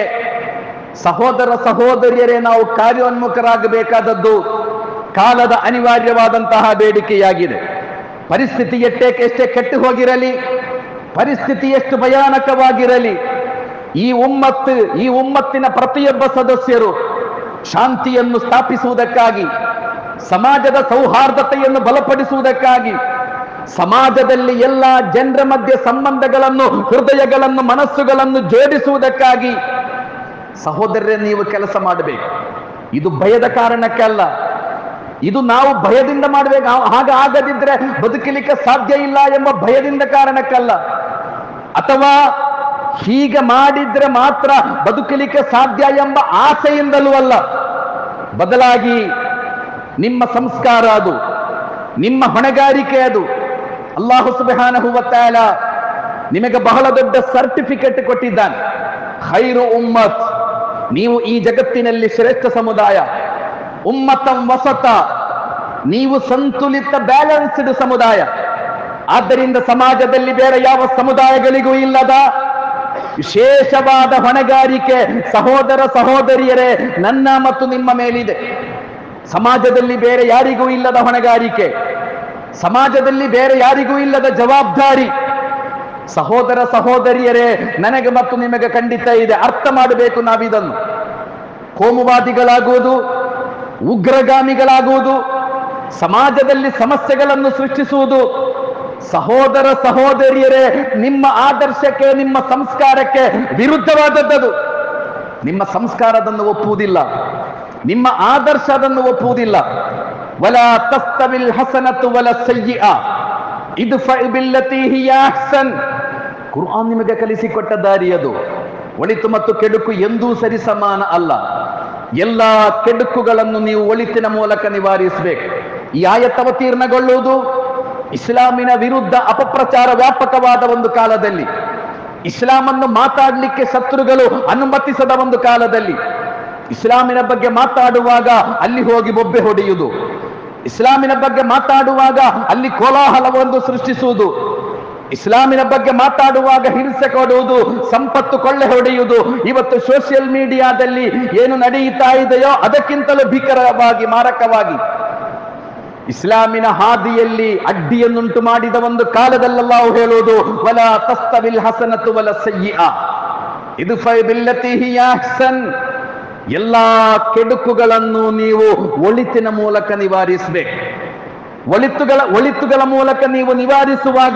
ಸಹೋದರ ಸಹೋದರಿಯರೇ ನಾವು ಕಾರ್ಯೋನ್ಮುಖರಾಗಬೇಕಾದದ್ದು ಕಾಲದ ಅನಿವಾರ್ಯವಾದಂತಹ ಬೇಡಿಕೆಯಾಗಿದೆ ಪರಿಸ್ಥಿತಿ ಎಷ್ಟೇ ಎಷ್ಟೇ ಕೆಟ್ಟು ಹೋಗಿರಲಿ ಪರಿಸ್ಥಿತಿ ಎಷ್ಟು ಭಯಾನಕವಾಗಿರಲಿ ಈ ಉಮ್ಮತ್ತು ಈ ಉಮ್ಮತ್ತಿನ ಪ್ರತಿಯೊಬ್ಬ ಸದಸ್ಯರು ಶಾಂತಿಯನ್ನು ಸ್ಥಾಪಿಸುವುದಕ್ಕಾಗಿ ಸಮಾಜದ ಸೌಹಾರ್ದತೆಯನ್ನು ಬಲಪಡಿಸುವುದಕ್ಕಾಗಿ ಸಮಾಜದಲ್ಲಿ ಎಲ್ಲ ಜನರ ಮಧ್ಯೆ ಸಂಬಂಧಗಳನ್ನು ಹೃದಯಗಳನ್ನು ಮನಸ್ಸುಗಳನ್ನು ಜೋಡಿಸುವುದಕ್ಕಾಗಿ ಸಹೋದರರೇ ನೀವು ಕೆಲಸ ಮಾಡಬೇಕು ಇದು ಭಯದ ಕಾರಣಕ್ಕಲ್ಲ ಇದು ನಾವು ಭಯದಿಂದ ಮಾಡಬೇಕು ಹಾಗ ಆಗದಿದ್ರೆ ಬದುಕಲಿಕ್ಕೆ ಸಾಧ್ಯ ಇಲ್ಲ ಎಂಬ ಭಯದಿಂದ ಕಾರಣಕ್ಕಲ್ಲ ಅಥವಾ ಹೀಗೆ ಮಾಡಿದ್ರೆ ಮಾತ್ರ ಬದುಕಲಿಕ್ಕೆ ಸಾಧ್ಯ ಎಂಬ ಆಸೆಯಿಂದಲೂ ಅಲ್ಲ ಬದಲಾಗಿ ನಿಮ್ಮ ಸಂಸ್ಕಾರ ಅದು ನಿಮ್ಮ ಹೊಣೆಗಾರಿಕೆ ಅದು ಅಲ್ಲಾಹು ಸುಬ್ಹಾನಹು ವ ತಆಲ ನಿಮಗೆ ಬಹಳ ದೊಡ್ಡ ಸರ್ಟಿಫಿಕೇಟ್ ಕೊಟ್ಟಿದ್ದಾನೆ ಖೈರು ಉಮ್ಮತ್ ನೀವು ಈ ಜಗತ್ತಿನಲ್ಲಿ ಶ್ರೇಷ್ಠ ಸಮುದಾಯ ಉಮ್ಮತಂ ವಸತ ನೀವು ಸಂತುಲಿತ ಬ್ಯಾಲೆನ್ಸ್ಡ್ ಸಮುದಾಯ ಆದ್ದರಿಂದ ಸಮಾಜದಲ್ಲಿ ಬೇರೆ ಯಾವ ಸಮುದಾಯಗಳಿಗೂ ಇಲ್ಲದ ವಿಶೇಷವಾದ ಹೊಣೆಗಾರಿಕೆ ಸಹೋದರ ಸಹೋದರಿಯರೇ ನನ್ನ ಮತ್ತು ನಿಮ್ಮ ಮೇಲಿದೆ ಸಮಾಜದಲ್ಲಿ ಬೇರೆ ಯಾರಿಗೂ ಇಲ್ಲದ ಹೊಣೆಗಾರಿಕೆ ಸಮಾಜದಲ್ಲಿ ಬೇರೆ ಯಾರಿಗೂ ಇಲ್ಲದ ಜವಾಬ್ದಾರಿ ಸಹೋದರ ಸಹೋದರಿಯರೇ ನನಗೆ ಮತ್ತು ನಿಮಗೆ ಖಂಡಿತ ಇದೆ ಅರ್ಥ ಮಾಡಬೇಕು ನಾವಿದನ್ನು ಕೋಮುವಾದಿಗಳಾಗುವುದು ಉಗ್ರಗಾಮಿಗಳಾಗುವುದು ಸಮಾಜದಲ್ಲಿ ಸಮಸ್ಯೆಗಳನ್ನು ಸೃಷ್ಟಿಸುವುದು ಸಹೋದರ ಸಹೋದರಿಯರೇ ನಿಮ್ಮ ಆದರ್ಶಕ್ಕೆ ನಿಮ್ಮ ಸಂಸ್ಕಾರಕ್ಕೆ ವಿರುದ್ಧವಾದದ್ದು ನಿಮ್ಮ ಸಂಸ್ಕಾರದನ್ನು ಒಪ್ಪುವುದಿಲ್ಲ ನಿಮ್ಮ ಆದರ್ಶ ಅದನ್ನು ಒಪ್ಪುವುದಿಲ್ಲ ವಲ ತಸ್ತವಿಲ್ ಹಸನತು ವಲ ಸಯ್ಯಿಅ ಇದು ಬಿಲ್ಲತಿ ಹಿಯ ಅಹ್ಸನ್ ಕುರ್ಆನ್ ನಿಮಗೆ ಕಲಿಸಿಕೊಟ್ಟ ದಾರಿ ಅದು ಒಳಿತು ಮತ್ತು ಕೆಡುಕು ಎಂದೂ ಸರಿ ಸಮಾನ ಅಲ್ಲ ಎಲ್ಲ ಕೆಡುಕುಗಳನ್ನು ನೀವು ಒಳಿತಿನ ಮೂಲಕ ನಿವಾರಿಸಬೇಕು ಈ ಆಯತ್ ಅವತೀರ್ಣಗೊಳ್ಳುವುದು ಇಸ್ಲಾಮಿನ ವಿರುದ್ಧ ಅಪಪ್ರಚಾರ ವ್ಯಾಪಕವಾದ ಒಂದು ಕಾಲದಲ್ಲಿ ಇಸ್ಲಾಮನ್ನು ಮಾತಾಡಲಿಕ್ಕೆ ಶತ್ರುಗಳು ಅನುಮತಿಸದ ಒಂದು ಕಾಲದಲ್ಲಿ ಇಸ್ಲಾಮಿನ ಬಗ್ಗೆ ಮಾತಾಡುವಾಗ ಅಲ್ಲಿ ಹೋಗಿ ಬೊಬ್ಬೆ ಹೊಡೆಯುವುದು ಇಸ್ಲಾಮಿನ ಬಗ್ಗೆ ಮಾತಾಡುವಾಗ ಅಲ್ಲಿ ಕೋಲಾಹಲವನ್ನು ಸೃಷ್ಟಿಸುವುದು ಇಸ್ಲಾಮಿನ ಬಗ್ಗೆ ಮಾತಾಡುವಾಗ ಹಿಂಸೆ ಕೊಡುವುದು ಸಂಪತ್ತು ಕೊಳ್ಳೆ ಹೊಡೆಯುವುದು ಇವತ್ತು ಸೋಷಿಯಲ್ ಮೀಡಿಯಾದಲ್ಲಿ ಏನು ನಡೆಯುತ್ತಾ ಇದೆಯೋ ಅದಕ್ಕಿಂತಲೂ ಭೀಕರವಾಗಿ ಮಾರಕವಾಗಿ ಇಸ್ಲಾಮಿನ ಹಾದಿಯಲ್ಲಿ ಅಡ್ಡಿಯನ್ನುಂಟು ಮಾಡಿದ ಒಂದು ಕಾಲದಲ್ಲೆಲ್ಲ ಅವು ಹೇಳುವುದು ವಲ ತಸ್ತವಿಲ್ ಹಸನತು ವಲ ಸಯ್ಯ ಇದು ಫೈಬಿಲ್ಲತಿ ಹಿಯ ಅಹ್ಸನ್ ಎಲ್ಲಾ ಕೆಡುಕುಗಳನ್ನು ನೀವು ಒಳಿತಿನ ಮೂಲಕ ನಿವಾರಿಸಬೇಕು ಒಳಿತುಗಳ ಒಳಿತುಗಳ ಮೂಲಕ ನೀವು ನಿವಾರಿಸುವಾಗ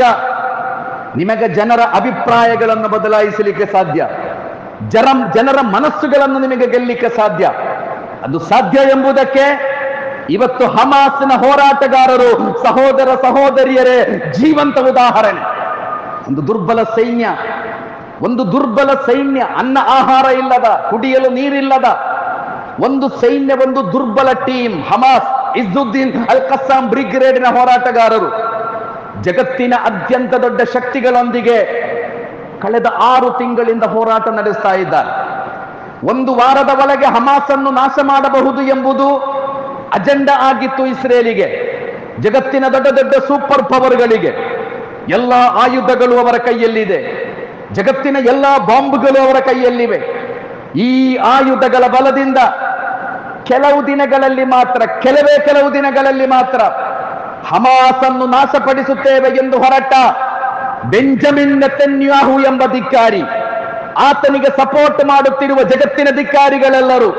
ನಿಮಗೆ ಜನರ ಅಭಿಪ್ರಾಯಗಳನ್ನು ಬದಲಾಯಿಸಲಿಕ್ಕೆ ಸಾಧ್ಯ ಜರ ಜನರ ಮನಸ್ಸುಗಳನ್ನು ನಿಮಗೆ ಗೆಲ್ಲಿಕ್ಕೆ ಸಾಧ್ಯ ಅದು ಸಾಧ್ಯ ಎಂಬುದಕ್ಕೆ ಇವತ್ತು ಹಮಾಸ್ನ ಹೋರಾಟಗಾರರು ಸಹೋದರ ಸಹೋದರಿಯರೇ ಜೀವಂತ ಉದಾಹರಣೆ ಒಂದು ದುರ್ಬಲ ಸೈನ್ಯ ಒಂದು ದುರ್ಬಲ ಸೈನ್ಯ ಅನ್ನ ಆಹಾರ ಇಲ್ಲದ ಕುಡಿಯಲು ನೀರಿಲ್ಲದ ಒಂದು ಸೈನ್ಯ ಒಂದು ದುರ್ಬಲ ಟೀಮ್ ಹಮಾಸ್ ಇಜುದ್ದೀನ್ ಅಲ್ ಕಸ್ಸಾಂ ಬ್ರಿಗೇಡ್ನ ಹೋರಾಟಗಾರರು ಜಗತ್ತಿನ ಅತ್ಯಂತ ದೊಡ್ಡ ಶಕ್ತಿಗಳೊಂದಿಗೆ ಕಳೆದ ಆರು ತಿಂಗಳಿಂದ ಹೋರಾಟ ನಡೆಸ್ತಾ ಇದ್ದಾರೆ ಒಂದು ವಾರದ ಒಳಗೆ ಹಮಾಸನ್ನು ನಾಶ ಮಾಡಬಹುದು ಎಂಬುದು ಅಜೆಂಡಾ ಆಗಿತ್ತು ಇಸ್ರೇಲಿಗೆ ಜಗತ್ತಿನ ದೊಡ್ಡ ದೊಡ್ಡ ಸೂಪರ್ ಪವರ್ಗಳಿಗೆ ಎಲ್ಲ ಆಯುಧಗಳು ಅವರ ಕೈಯಲ್ಲಿದೆ ಜಗತ್ತಿನ ಎಲ್ಲ ಬಾಂಬ್ಗಳು ಅವರ ಕೈಯಲ್ಲಿವೆ ಈ ಆಯುಧಗಳ ಬಲದಿಂದ ಕೆಲವು ದಿನಗಳಲ್ಲಿ ಮಾತ್ರ ಕೆಲವೇ ಕೆಲವು ದಿನಗಳಲ್ಲಿ ಮಾತ್ರ ಹಮಾಸನ್ನು ನಾಶಪಡಿಸುತ್ತೇವೆ ಎಂದು ಹೊರಟ ಬೆಂಜಮಿನ್ ನೆತನ್ಯಾಹು ಎಂಬ ಧಿಕ್ಕಾರಿ ಆತನಿಗೆ ಸಪೋರ್ಟ್ ಮಾಡುತ್ತಿರುವ ಜಗತ್ತಿನ ಧಿಕ್ಕಾರಿಗಳೆಲ್ಲರೂ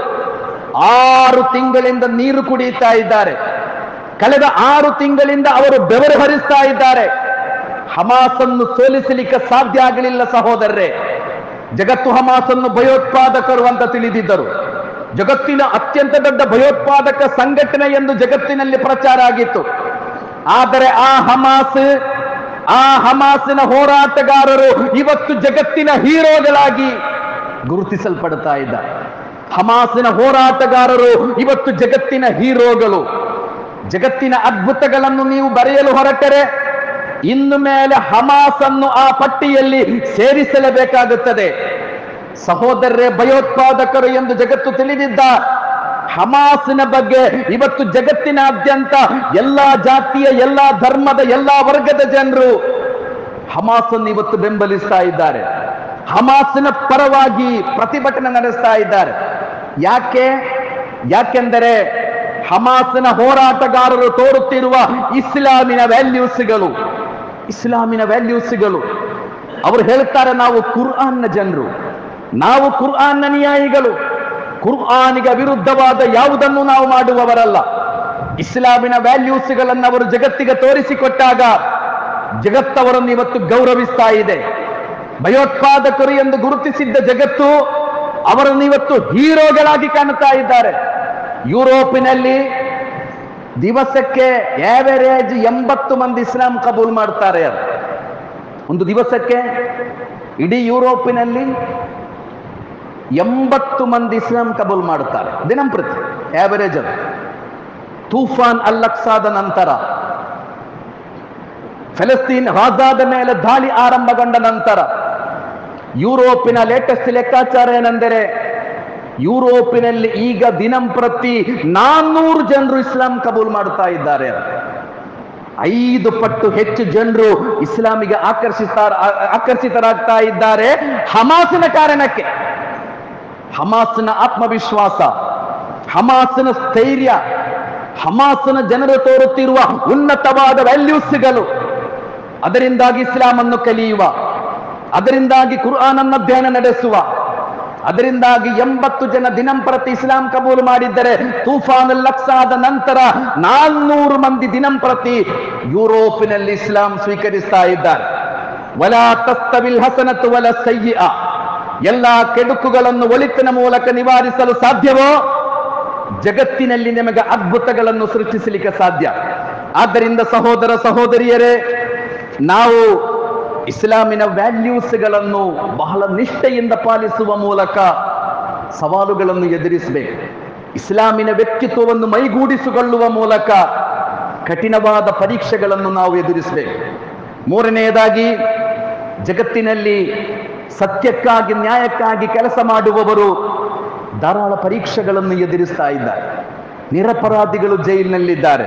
ಆರು ತಿಂಗಳಿಂದ ನೀರು ಕುಡಿಯುತ್ತಾ ಇದ್ದಾರೆ ಕಳೆದ ಆರು ತಿಂಗಳಿಂದ ಅವರು ಬೆವರು ಹರಿಸ್ತಾ ಇದ್ದಾರೆ ಹಮಾಸನ್ನು ಸೋಲಿಸಲಿಕ್ಕೆ ಸಾಧ್ಯ ಆಗಲಿಲ್ಲ ಸಹೋದರರೇ ಜಗತ್ತು ಹಮಾಸನ್ನು ಭಯೋತ್ಪಾದಕರು ಅಂತ ತಿಳಿದಿದ್ದರು ಜಗತ್ತಿನ ಅತ್ಯಂತ ದೊಡ್ಡ ಭಯೋತ್ಪಾದಕ ಸಂಘಟನೆ ಎಂದು ಜಗತ್ತಿನಲ್ಲಿ ಪ್ರಚಾರ ಆಗಿತ್ತು ಆದರೆ ಆ ಹಮಾಸ್ ಆ ಹಮಾಸಿನ ಹೋರಾಟಗಾರರು ಇವತ್ತು ಜಗತ್ತಿನ ಹೀರೋಗಳಾಗಿ ಗುರುತಿಸಲ್ಪಡ್ತಾ ಇದ್ದಾರೆ ಹಮಾಸಿನ ಹೋರಾಟಗಾರರು ಇವತ್ತು ಜಗತ್ತಿನ ಹೀರೋಗಳು ಜಗತ್ತಿನ ಅದ್ಭುತಗಳನ್ನು ನೀವು ಬರೆಯಲು ಹೊರಟರೆ ಇನ್ನು ಮೇಲೆ ಹಮಾಸನ್ನು ಆ ಪಟ್ಟಿಯಲ್ಲಿ ಸೇರಿಸಲೇಬೇಕಾಗುತ್ತದೆ ಸಹೋದರರೇ ಭಯೋತ್ಪಾದಕರು ಎಂದು ಜಗತ್ತು ತಿಳಿದಿದ್ದ ಹಮಾಸಿನ ಬಗ್ಗೆ ಇವತ್ತು ಜಗತ್ತಿನಾದ್ಯಂತ ಎಲ್ಲಾ ಜಾತಿಯ ಎಲ್ಲಾ ಧರ್ಮದ ಎಲ್ಲಾ ವರ್ಗದ ಜನರು ಹಮಾಸನ್ನು ಇವತ್ತು ಬೆಂಬಲಿಸ್ತಾ ಇದ್ದಾರೆ ಹಮಾಸಿನ ಪರವಾಗಿ ಪ್ರತಿಭಟನೆ ನಡೆಸ್ತಾ ಇದ್ದಾರೆ ಯಾಕೆ ಯಾಕೆಂದರೆ ಹಮಾಸಿನ ಹೋರಾಟಗಾರರು ತೋರುತ್ತಿರುವ ಇಸ್ಲಾಮಿನ ವ್ಯಾಲ್ಯೂಸ್ಗಳು ಇಸ್ಲಾಮಿನ ವ್ಯಾಲ್ಯೂಸ್ಗಳು ಅವರು ಹೇಳ್ತಾರೆ ನಾವು ಕುರ್ಆನ್ನ ಜನರು ನಾವು ಕುರ್ಆನ್ನ ಅನುಯಾಯಿಗಳು ಕುರ್ಆನಿಗೆ ವಿರುದ್ಧವಾದ ಯಾವುದನ್ನು ನಾವು ಮಾಡುವವರಲ್ಲ ಇಸ್ಲಾಮಿನ ವ್ಯಾಲ್ಯೂಸ್ಗಳನ್ನು ಅವರು ಜಗತ್ತಿಗೆ ತೋರಿಸಿಕೊಟ್ಟಾಗ ಜಗತ್ತವರನ್ನು ಇವತ್ತು ಗೌರವಿಸ್ತಾ ಇದೆ ಭಯೋತ್ಪಾದಕರು ಎಂದು ಗುರುತಿಸಿದ್ದ ಜಗತ್ತು ಅವರನ್ನು ಇವತ್ತು ಹೀರೋಗಳಾಗಿ ಕಾಣುತ್ತಾ ಇದ್ದಾರೆ ಯುರೋಪಿನಲ್ಲಿ ದಿವಸಕ್ಕೆ ಆವರೇಜ್ ಎಂಬತ್ತು ಮಂದಿ ಇಸ್ಲಾಂ ಕಬೂಲ್ ಮಾಡ್ತಾರೆ ಅದು ಒಂದು ದಿವಸಕ್ಕೆ ಇಡೀ ಯುರೋಪಿನಲ್ಲಿ ಎಂಬತ್ತು ಮಂದಿ ಇಸ್ಲಾಂ ಕಬೂಲ್ ಮಾಡುತ್ತಾರೆ ದಿನಂಪ್ರತಿ ಆವರೇಜ್ ಅದು ತೂಫಾನ್ ಅಲ್ಲಕ್ಸಾದ ನಂತರ ಫಲಸ್ತೀನ್ ರಾಜಾದ ಮೇಲೆ ದಾಳಿ ಆರಂಭಗೊಂಡ ನಂತರ ಯುರೋಪಿನ ಲೇಟೆಸ್ಟ್ ಲೆಕ್ಕಾಚಾರ ಏನೆಂದರೆ ಯುರೋಪಿನಲ್ಲಿ ಈಗ ದಿನಂಪ್ರತಿ ನಾನ್ನೂರು ಜನರು ಇಸ್ಲಾಂ ಕಬೂಲ್ ಮಾಡ್ತಾ ಇದ್ದಾರೆ ಐದು ಪಟ್ಟು ಹೆಚ್ಚು ಜನರು ಇಸ್ಲಾಮಿಗೆ ಆಕರ್ಷಿತ ಆಕರ್ಷಿತರಾಗ್ತಾ ಇದ್ದಾರೆ ಹಮಾಸಿನ ಕಾರಣಕ್ಕೆ ಹಮಾಸಿನ ಆತ್ಮವಿಶ್ವಾಸ ಹಮಾಸಿನ ಸ್ಥೈರ್ಯ ಹಮಾಸಿನ ಜನರು ತೋರುತ್ತಿರುವ ಉನ್ನತವಾದ ವ್ಯಾಲ್ಯೂಸ್ಗಳು ಅದರಿಂದಾಗಿ ಇಸ್ಲಾಮನ್ನು ಕಲಿಯುವ ಅದರಿಂದಾಗಿ ಕುರ್ಆನನ್ನು ಅಧ್ಯಯನ ನಡೆಸುವ ಅದರಿಂದಾಗಿ ಎಂಬತ್ತು ಜನ ದಿನಂಪ್ರತಿ ಇಸ್ಲಾಂ ಕಬೂಲು ಮಾಡಿದ್ದರೆ ತೂಫಾನ್ ಲಕ್ಸಾದ ನಂತರ ನಾಲ್ನೂರು ಮಂದಿ ದಿನಂಪ್ರತಿ ಯುರೋಪಿನಲ್ಲಿ ಇಸ್ಲಾಂ ಸ್ವೀಕರಿಸ್ತಾ ಇದ್ದಾರೆ ವಲ ತಸ್ತವಿಲ್ ಹಸನತು ವಲ ಸಯ್ಯ ಎಲ್ಲ ಕೆಡುಕುಗಳನ್ನು ಒಳಿತಿನ ಮೂಲಕ ನಿವಾರಿಸಲು ಸಾಧ್ಯವೋ ಜಗತ್ತಿನಲ್ಲಿ ನಿಮಗೆ ಅದ್ಭುತಗಳನ್ನು ಸೃಷ್ಟಿಸಲಿಕ್ಕೆ ಸಾಧ್ಯ ಆದ್ದರಿಂದ ಸಹೋದರ ಸಹೋದರಿಯರೇ ನಾವು ಇಸ್ಲಾಮಿನ ವ್ಯಾಲ್ಯೂಸ್ಗಳನ್ನು ಬಹಳ ನಿಷ್ಠೆಯಿಂದ ಪಾಲಿಸುವ ಮೂಲಕ ಸವಾಲುಗಳನ್ನು ಎದುರಿಸಬೇಕು ಇಸ್ಲಾಮಿನ ವ್ಯಕ್ತಿತ್ವವನ್ನು ಮೈಗೂಡಿಸಿಕೊಳ್ಳುವ ಮೂಲಕ ಕಠಿಣವಾದ ಪರೀಕ್ಷೆಗಳನ್ನು ನಾವು ಎದುರಿಸಬೇಕು ಮೂರನೆಯದಾಗಿ ಜಗತ್ತಿನಲ್ಲಿ ಸತ್ಯಕ್ಕಾಗಿ ನ್ಯಾಯಕ್ಕಾಗಿ ಕೆಲಸ ಮಾಡುವವರು ಧಾರಾಳ ಪರೀಕ್ಷೆಗಳನ್ನು ಎದುರಿಸ್ತಾ ಇದ್ದಾರೆ ನಿರಪರಾಧಿಗಳು ಜೈಲಿನಲ್ಲಿದ್ದಾರೆ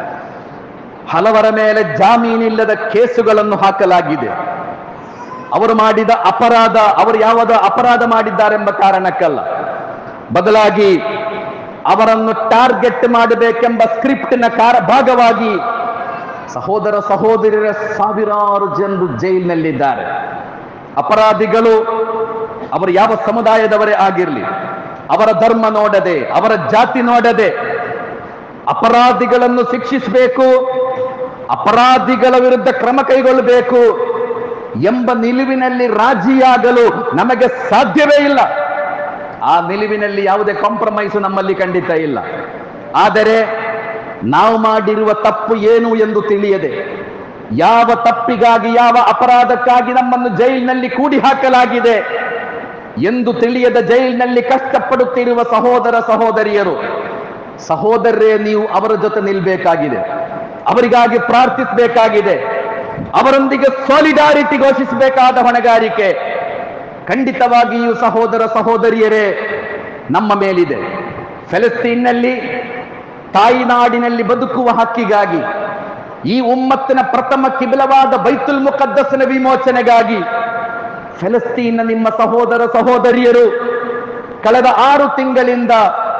ಹಲವರ ಮೇಲೆ ಜಾಮೀನಿಲ್ಲದ ಕೇಸುಗಳನ್ನು ಹಾಕಲಾಗಿದೆ ಅವರು ಮಾಡಿದ ಅಪರಾಧ ಅವರು ಯಾವದ ಅಪರಾಧ ಮಾಡಿದ್ದಾರೆಂಬ ಕಾರಣಕ್ಕಲ್ಲ ಬದಲಾಗಿ ಅವರನ್ನು ಟಾರ್ಗೆಟ್ ಮಾಡಬೇಕೆಂಬ ಸ್ಕ್ರಿಪ್ಟ್ನ ಕಾರ ಭಾಗವಾಗಿ ಸಹೋದರ ಸಹೋದರಿಯರ ಸಾವಿರಾರು ಜನರು ಜೈಲಿನಲ್ಲಿದ್ದಾರೆ ಅಪರಾಧಿಗಳು ಅವರು ಯಾವ ಸಮುದಾಯದವರೇ ಆಗಿರಲಿ ಅವರ ಧರ್ಮ ನೋಡದೆ ಅವರ ಜಾತಿ ನೋಡದೆ ಅಪರಾಧಿಗಳನ್ನು ಶಿಕ್ಷಿಸಬೇಕು ಅಪರಾಧಿಗಳ ವಿರುದ್ಧ ಕ್ರಮ ಕೈಗೊಳ್ಳಬೇಕು ಎಂಬ ನಿಲುವಿನಲ್ಲಿ ರಾಜಿಯಾಗಲು ನಮಗೆ ಸಾಧ್ಯವೇ ಇಲ್ಲ ಆ ನಿಲುವಿನಲ್ಲಿ ಯಾವುದೇ ಕಾಂಪ್ರಮೈಸು ನಮ್ಮಲ್ಲಿ ಖಂಡಿತ ಇಲ್ಲ ಆದರೆ ನಾವು ಮಾಡಿರುವ ತಪ್ಪು ಏನು ಎಂದು ತಿಳಿಯದೆ ಯಾವ ತಪ್ಪಿಗಾಗಿ ಯಾವ ಅಪರಾಧಕ್ಕಾಗಿ ನಮ್ಮನ್ನು ಜೈಲಿನಲ್ಲಿ ಕೂಡಿ ಹಾಕಲಾಗಿದೆ ಎಂದು ತಿಳಿಯದ ಜೈಲಿನಲ್ಲಿ ಕಷ್ಟಪಡುತ್ತಿರುವ ಸಹೋದರ ಸಹೋದರಿಯರು ಸಹೋದರರೇ ನೀವು ಅವರ ಜೊತೆ ನಿಲ್ಬೇಕಾಗಿದೆ ಅವರಿಗಾಗಿ ಪ್ರಾರ್ಥಿಸಬೇಕಾಗಿದೆ ಅವರೊಂದಿಗೆ ಸಾಲಿಡಾರಿಟಿ ಘೋಷಿಸಬೇಕಾದ ಹೊಣೆಗಾರಿಕೆ ಖಂಡಿತವಾಗಿಯೂ ಸಹೋದರ ಸಹೋದರಿಯರೇ ನಮ್ಮ ಮೇಲಿದೆ ಫೆಲಸ್ತೀನ್ನಲ್ಲಿ ತಾಯಿನಾಡಿನಲ್ಲಿ ಬದುಕುವ ಹಕ್ಕಿಗಾಗಿ ಈ ಉಮ್ಮತ್ತಿನ ಪ್ರಥಮ ಕಿಬಿಲವಾದ ಬೈತುಲ್ ಮುಖದ್ದಸ್ನ ವಿಮೋಚನೆಗಾಗಿ ಫೆಲಸ್ತೀನ್ನ ನಿಮ್ಮ ಸಹೋದರ ಸಹೋದರಿಯರು ಕಳೆದ ಆರು ತಿಂಗಳಿಂದ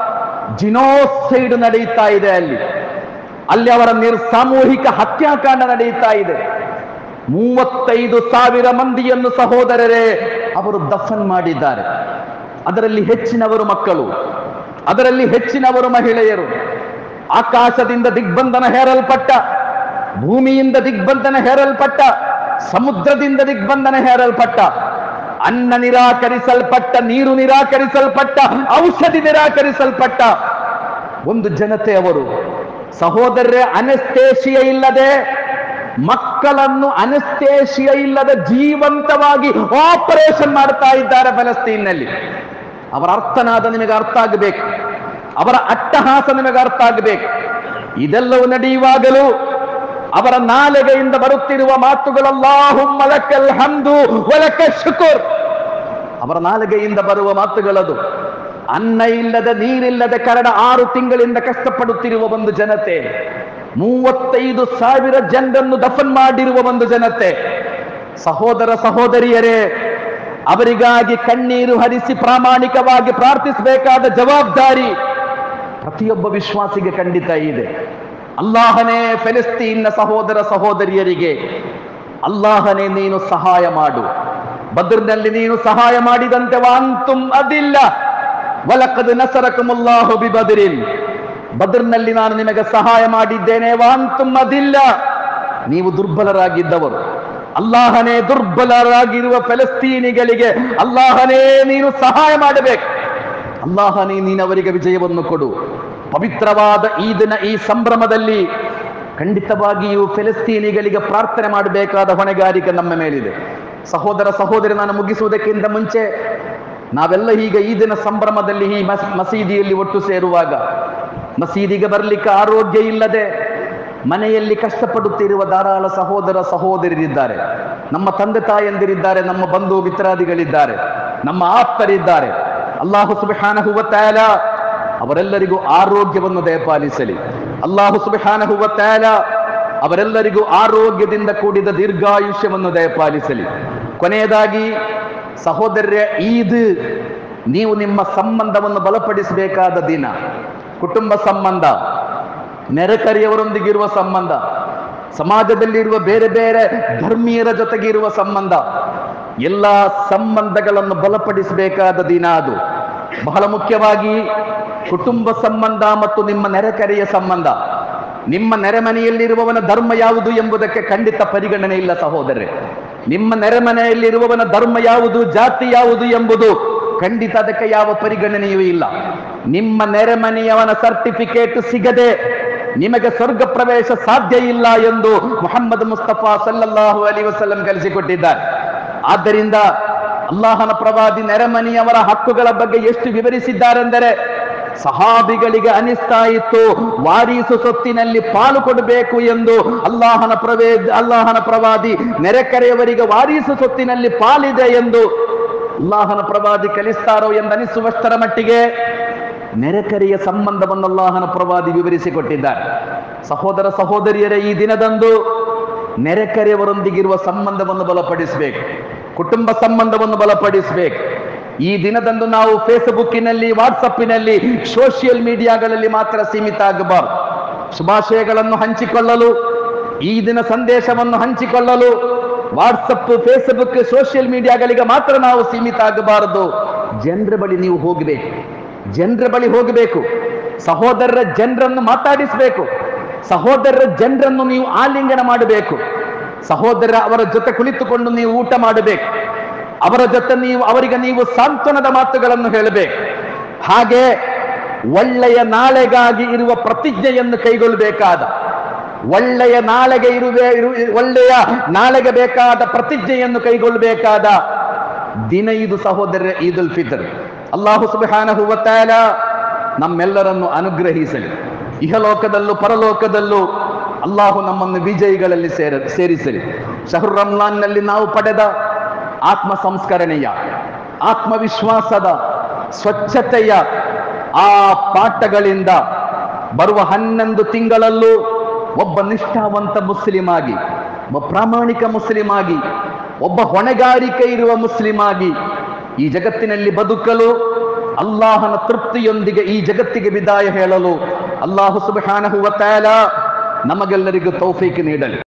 ಜಿನೋಸೈಡ್ ನಡೆಯುತ್ತಾ ಇದೆ ಅಲ್ಲಿ ಅಲ್ಲಿ ಅವರ ನಿರ್ ಸಾಮೂಹಿಕ ಹತ್ಯಾಕಾಂಡ ನಡೆಯುತ್ತಾ ಇದೆ ಮೂವತ್ತೈದು ಸಾವಿರ ಮಂದಿಯನ್ನು ಸಹೋದರರೇ ಅವರು ದಫನ್ ಮಾಡಿದ್ದಾರೆ ಅದರಲ್ಲಿ ಹೆಚ್ಚಿನವರು ಮಕ್ಕಳು ಅದರಲ್ಲಿ ಹೆಚ್ಚಿನವರು ಮಹಿಳೆಯರು ಆಕಾಶದಿಂದ ದಿಗ್ಬಂಧನ ಹೇರಲ್ಪಟ್ಟ ಭೂಮಿಯಿಂದ ದಿಗ್ಬಂಧನ ಹೇರಲ್ಪಟ್ಟ ಸಮುದ್ರದಿಂದ ದಿಗ್ಬಂಧನ ಹೇರಲ್ಪಟ್ಟ ಅನ್ನ ನಿರಾಕರಿಸಲ್ಪಟ್ಟ ನೀರು ನಿರಾಕರಿಸಲ್ಪಟ್ಟ ಔಷಧಿ ನಿರಾಕರಿಸಲ್ಪಟ್ಟ ಒಂದು ಜನತೆ ಅವರು ಸಹೋದರರೇ ಅನಸ್ತೇಶಿಯ ಇಲ್ಲದೆ ಮಕ್ಕಳನ್ನು ಅನಸ್ತೇಶಿಯ ಇಲ್ಲದೆ ಜೀವಂತವಾಗಿ ಆಪರೇಷನ್ ಮಾಡ್ತಾ ಇದ್ದಾರೆ ಫಲಸ್ತೀನ್ನಲ್ಲಿ ಅವರ ಅರ್ಥನಾದ ನಿಮಗೆ ಅರ್ಥ ಆಗಬೇಕು ಅವರ ಅಟ್ಟಹಾಸ ನಿಮಗೆ ಅರ್ಥ ಆಗಬೇಕು ಇದೆಲ್ಲವೂ ನಡೆಯುವಾಗಲೂ ಅವರ ನಾಲೆಗೆಯಿಂದ ಬರುತ್ತಿರುವ ಮಾತುಗಳಲ್ಲಾಹುಮ್ಮ ಲಕಲ್ ಹಮ್ದು ವಲಕ ಶುಕುರ್ ಅವರ ನಾಲಿಗೆಯಿಂದ ಬರುವ ಮಾತುಗಳದು ಅನ್ನ ಇಲ್ಲದ ನೀರಿಲ್ಲದ ಕರಡ ಆರು ತಿಂಗಳಿಂದ ಕಷ್ಟಪಡುತ್ತಿರುವ ಒಂದು ಜನತೆ ಮೂವತ್ತೈದು ಸಾವಿರ ಜನರನ್ನು ದಫನ್ ಮಾಡಿರುವ ಒಂದು ಜನತೆ ಸಹೋದರ ಸಹೋದರಿಯರೇ ಅವರಿಗಾಗಿ ಕಣ್ಣೀರು ಹರಿಸಿ ಪ್ರಾಮಾಣಿಕವಾಗಿ ಪ್ರಾರ್ಥಿಸಬೇಕಾದ ಜವಾಬ್ದಾರಿ ಪ್ರತಿಯೊಬ್ಬ ವಿಶ್ವಾಸಿಗೆ ಖಂಡಿತ ಇದೆ ಅಲ್ಲಾಹನೇ ಫೆಲಿಸ್ತೀನ್ನ ಸಹೋದರ ಸಹೋದರಿಯರಿಗೆ ಅಲ್ಲಾಹನೇ ನೀನು ಸಹಾಯ ಮಾಡು ಬದ್ರಿನಲ್ಲಿ ನೀನು ಸಹಾಯ ಮಾಡಿದಂತೆ ವಾಂತುಂ ಅದಿಲ್ಲ ವಲಕದ್ ನಸರಕಮುಲ್ಲಾಹು ಬಿ ಬದ್ರಿನ್ ಬದ್ರಿನಲ್ಲಿ ನಾನು ನಿಮಗೆ ಸಹಾಯ ಮಾಡಿದ್ದೇನೆ ವಾಂತುಂ ಅದಿಲ್ಲ ನೀವು ದುರ್ಬಲರಾಗಿದ್ದವರು ಅಲ್ಲಾಹನೇ ದುರ್ಬಲರಾಗಿರುವ ಫೆಲಸ್ತೀನಿಗಳಿಗೆ ಅಲ್ಲಾಹನೇ ನೀನು ಸಹಾಯ ಮಾಡಬೇಕು ಅಲ್ಲಾಹನೇ ನೀನು ಅವರಿಗೆ ವಿಜಯವನ್ನು ಕೊಡು ಪವಿತ್ರವಾದ ಈ ದಿನ ಈ ಸಂಭ್ರಮದಲ್ಲಿ ಖಂಡಿತವಾಗಿಯೂ ಫೆಲಸ್ತೀನಿಗಳಿಗೆ ಪ್ರಾರ್ಥನೆ ಮಾಡಬೇಕಾದ ಹೊಣೆಗಾರಿಕೆ ನಮ್ಮ ಮೇಲಿದೆ ಸಹೋದರ ಸಹೋದರಿ ನಾನು ಮುಗಿಸುವುದಕ್ಕಿಂತ ಮುಂಚೆ ನಾವೆಲ್ಲ ಈಗ ಈ ದಿನ ಸಂಭ್ರಮದಲ್ಲಿ ಈ ಮಸ್- ಮಸೀದಿಯಲ್ಲಿ ಒಟ್ಟು ಸೇರುವಾಗ ಮಸೀದಿಗೆ ಬರಲಿಕ್ಕೆ ಆರೋಗ್ಯ ಇಲ್ಲದೆ ಮನೆಯಲ್ಲಿ ಕಷ್ಟಪಡುತ್ತಿರುವ ಧಾರಾಳ ಸಹೋದರ ಸಹೋದರಿದ್ದಾರೆ ನಮ್ಮ ತಂದೆ ತಾಯಂದಿರಿದ್ದಾರೆ ನಮ್ಮ ಬಂಧು ಮಿತ್ರಾದಿಗಳಿದ್ದಾರೆ ನಮ್ಮ ಆಪ್ತರಿದ್ದಾರೆ ಅಲ್ಲಾಹು ಸುಬ್ಹಾನಹು ವ ತಆಲ ಅವರೆಲ್ಲರಿಗೂ ಆರೋಗ್ಯವನ್ನು ದಯಪಾಲಿಸಲಿ ಅಲ್ಲಾಹು ಸುಬ್ಹಾನಹು ವ ತಆಲ ಅವರೆಲ್ಲರಿಗೂ ಆರೋಗ್ಯದಿಂದ ಕೂಡಿದ ದೀರ್ಘಾಯುಷ್ಯವನ್ನು ದಯಪಾಲಿಸಲಿ ಕೊನೆಯದಾಗಿ ಸಹೋದರ್ಯ ಈದ್ ನೀವು ನಿಮ್ಮ ಸಂಬಂಧವನ್ನು ಬಲಪಡಿಸಬೇಕಾದ ದಿನ ಕುಟುಂಬ ಸಂಬಂಧ ನೆರೆಕರಿಯವರೊಂದಿಗಿರುವ ಸಂಬಂಧ ಸಮಾಜದಲ್ಲಿರುವ ಬೇರೆ ಬೇರೆ ಧರ್ಮೀಯರ ಜೊತೆಗಿರುವ ಸಂಬಂಧ ಎಲ್ಲ ಸಂಬಂಧಗಳನ್ನು ಬಲಪಡಿಸಬೇಕಾದ ದಿನ ಅದು ಬಹಳ ಮುಖ್ಯವಾಗಿ ಕುಟುಂಬ ಸಂಬಂಧ ಮತ್ತು ನಿಮ್ಮ ನೆರೆಕರೆಯ ಸಂಬಂಧ ನಿಮ್ಮ ನೆರೆಮನೆಯಲ್ಲಿರುವವನ ಧರ್ಮ ಯಾವುದು ಎಂಬುದಕ್ಕೆ ಖಂಡಿತ ಪರಿಗಣನೆ ಇಲ್ಲ ಸಹೋದರರೇ ನಿಮ್ಮ ನೆರೆಮನೆಯಲ್ಲಿರುವವನ ಧರ್ಮ ಯಾವುದು ಜಾತಿ ಯಾವುದು ಎಂಬುದು ಖಂಡಿತ ಅದಕ್ಕೆ ಯಾವ ಪರಿಗಣನೆಯೂ ಇಲ್ಲ ನಿಮ್ಮ ನೆರೆಮನೆಯವನ ಸರ್ಟಿಫಿಕೇಟ್ ಸಿಗದೆ ನಿಮಗೆ ಸ್ವರ್ಗ ಪ್ರವೇಶ ಸಾಧ್ಯ ಇಲ್ಲ ಎಂದು ಮುಹಮ್ಮದ್ ಮುಸ್ತಫಾ ಸಲ್ಲಲ್ಲಾಹು ಅಲಿ ವಸಲ್ಲಂ ಕಲಿಸಿಕೊಟ್ಟಿದ್ದಾರೆ ಆದ್ದರಿಂದ ಅಲ್ಲಾಹನ ಪ್ರವಾದಿ ನೆರೆಮನಿಯವರ ಹಕ್ಕುಗಳ ಬಗ್ಗೆ ಎಷ್ಟು ವಿವರಿಸಿದ್ದಾರೆಂದರೆ ಸಹಾಬಿಗಳಿಗೆ ಅನಿಸ್ತಾ ಇತ್ತು ವಾರೀಸು ಸೊತ್ತಿನಲ್ಲಿ ಪಾಲು ಕೊಡಬೇಕು ಎಂದು ಅಲ್ಲಾಹನ ಪ್ರವೇ ಅಲ್ಲಾಹನ ಪ್ರವಾದಿ ನೆರೆಕರೆಯವರಿಗೆ ವಾರೀಸು ಸೊತ್ತಿನಲ್ಲಿ ಪಾಲಿದೆ ಎಂದು ಅಲ್ಲಾಹನ ಪ್ರವಾದಿ ಕಲಿಸ್ತಾರೋ ಎಂದನಿಸುವಷ್ಟರ ಮಟ್ಟಿಗೆ ನೆರೆಕರೆಯ ಸಂಬಂಧವನ್ನು ಅಲ್ಲಾಹನ ಪ್ರವಾದಿ ವಿವರಿಸಿಕೊಟ್ಟಿದ್ದಾರೆ ಸಹೋದರ ಸಹೋದರಿಯರೇ ಈ ದಿನದಂದು ನೆರೆಕರೆಯವರೊಂದಿಗಿರುವ ಸಂಬಂಧವನ್ನು ಬಲಪಡಿಸಬೇಕು ಕುಟುಂಬ ಸಂಬಂಧವನ್ನು ಬಲಪಡಿಸಬೇಕು ಈ ದಿನದಂದು ನಾವು ಫೇಸ್ಬುಕ್ಕಿನಲ್ಲಿ ವಾಟ್ಸಪ್ಪಿನಲ್ಲಿ ಸೋಷಿಯಲ್ ಮೀಡಿಯಾಗಳಲ್ಲಿ ಮಾತ್ರ ಸೀಮಿತ ಆಗಬಾರದು ಶುಭಾಶಯಗಳನ್ನು ಹಂಚಿಕೊಳ್ಳಲು ಈ ದಿನ ಸಂದೇಶವನ್ನು ಹಂಚಿಕೊಳ್ಳಲು ವಾಟ್ಸಪ್ ಫೇಸ್ಬುಕ್ ಸೋಷಿಯಲ್ ಮೀಡಿಯಾಗಳಿಗೆ ಮಾತ್ರ ನಾವು ಸೀಮಿತ ಆಗಬಾರದು ಜನರ ಬಳಿ ನೀವು ಹೋಗಬೇಕು ಜನರ ಬಳಿ ಹೋಗಬೇಕು ಸಹೋದರರ ಜನರನ್ನು ಮಾತಾಡಿಸಬೇಕು ಸಹೋದರರ ಜನರನ್ನು ನೀವು ಆಲಿಂಗನ ಮಾಡಬೇಕು ಸಹೋದರ ಅವರ ಜೊತೆ ಕುಳಿತುಕೊಂಡು ನೀವು ಊಟ ಮಾಡಬೇಕು ಅವರ ಜೊತೆ ನೀವು ಅವರಿಗೆ ನೀವು ಸಾಂತ್ವನದ ಮಾತುಗಳನ್ನು ಹೇಳಬೇಕು ಹಾಗೆ ಒಳ್ಳೆಯ ನಾಳೆಗಾಗಿ ಇರುವ ಪ್ರತಿಜ್ಞೆಯನ್ನು ಕೈಗೊಳ್ಳಬೇಕಾದ ಒಳ್ಳೆಯ ನಾಳೆಗೆ ಇರುವೆ ಇರು ಒಳ್ಳೆಯ ನಾಳೆಗೆ ಬೇಕಾದ ಪ್ರತಿಜ್ಞೆಯನ್ನು ಕೈಗೊಳ್ಳಬೇಕಾದ ದಿನ ಇದು ಸಹೋದರ ಈದ್ ಉಲ್ ಫಿತರ್ ಅಲ್ಲಾಹು ಸುಬ್ಹಾನಹು ವ ತಆಲ ನಮ್ಮೆಲ್ಲರನ್ನು ಅನುಗ್ರಹಿಸಲಿ ಇಹಲೋಕದಲ್ಲೂ ಪರಲೋಕದಲ್ಲೂ ಅಲ್ಲಾಹು ನಮ್ಮನ್ನು ವಿಜಯಿಗಳಲ್ಲಿ ಸೇರ ಸೇರಿಸಲಿ ಶಹರ್ ರಂಜಾನ್ನಲ್ಲಿ ನಾವು ಪಡೆದ ಆತ್ಮ ಸಂಸ್ಕರಣೆಯ ಆತ್ಮವಿಶ್ವಾಸದ ಸ್ವಚ್ಛತೆಯ ಆ ಪಾಠಗಳಿಂದ ಬರುವ ಹನ್ನೊಂದು ತಿಂಗಳಲ್ಲೂ ಒಬ್ಬ ನಿಷ್ಠಾವಂತ ಮುಸ್ಲಿಂ ಆಗಿ ಒಬ್ಬ ಪ್ರಾಮಾಣಿಕ ಮುಸ್ಲಿಂ ಆಗಿ ಒಬ್ಬ ಹೊಣೆಗಾರಿಕೆ ಇರುವ ಮುಸ್ಲಿಂ ಆಗಿ ಈ ಜಗತ್ತಿನಲ್ಲಿ ಬದುಕಲು ಅಲ್ಲಾಹನ ತೃಪ್ತಿಯೊಂದಿಗೆ ಈ ಜಗತ್ತಿಗೆ ವಿದಾಯ ಹೇಳಲು ಅಲ್ಲಾಹು ಸುಬ್ಹಾನಹು ವ ತಆಲ ನಮಗೆಲ್ಲರಿಗೂ ತೌಫೀಕ್ ನೀಡಲಿ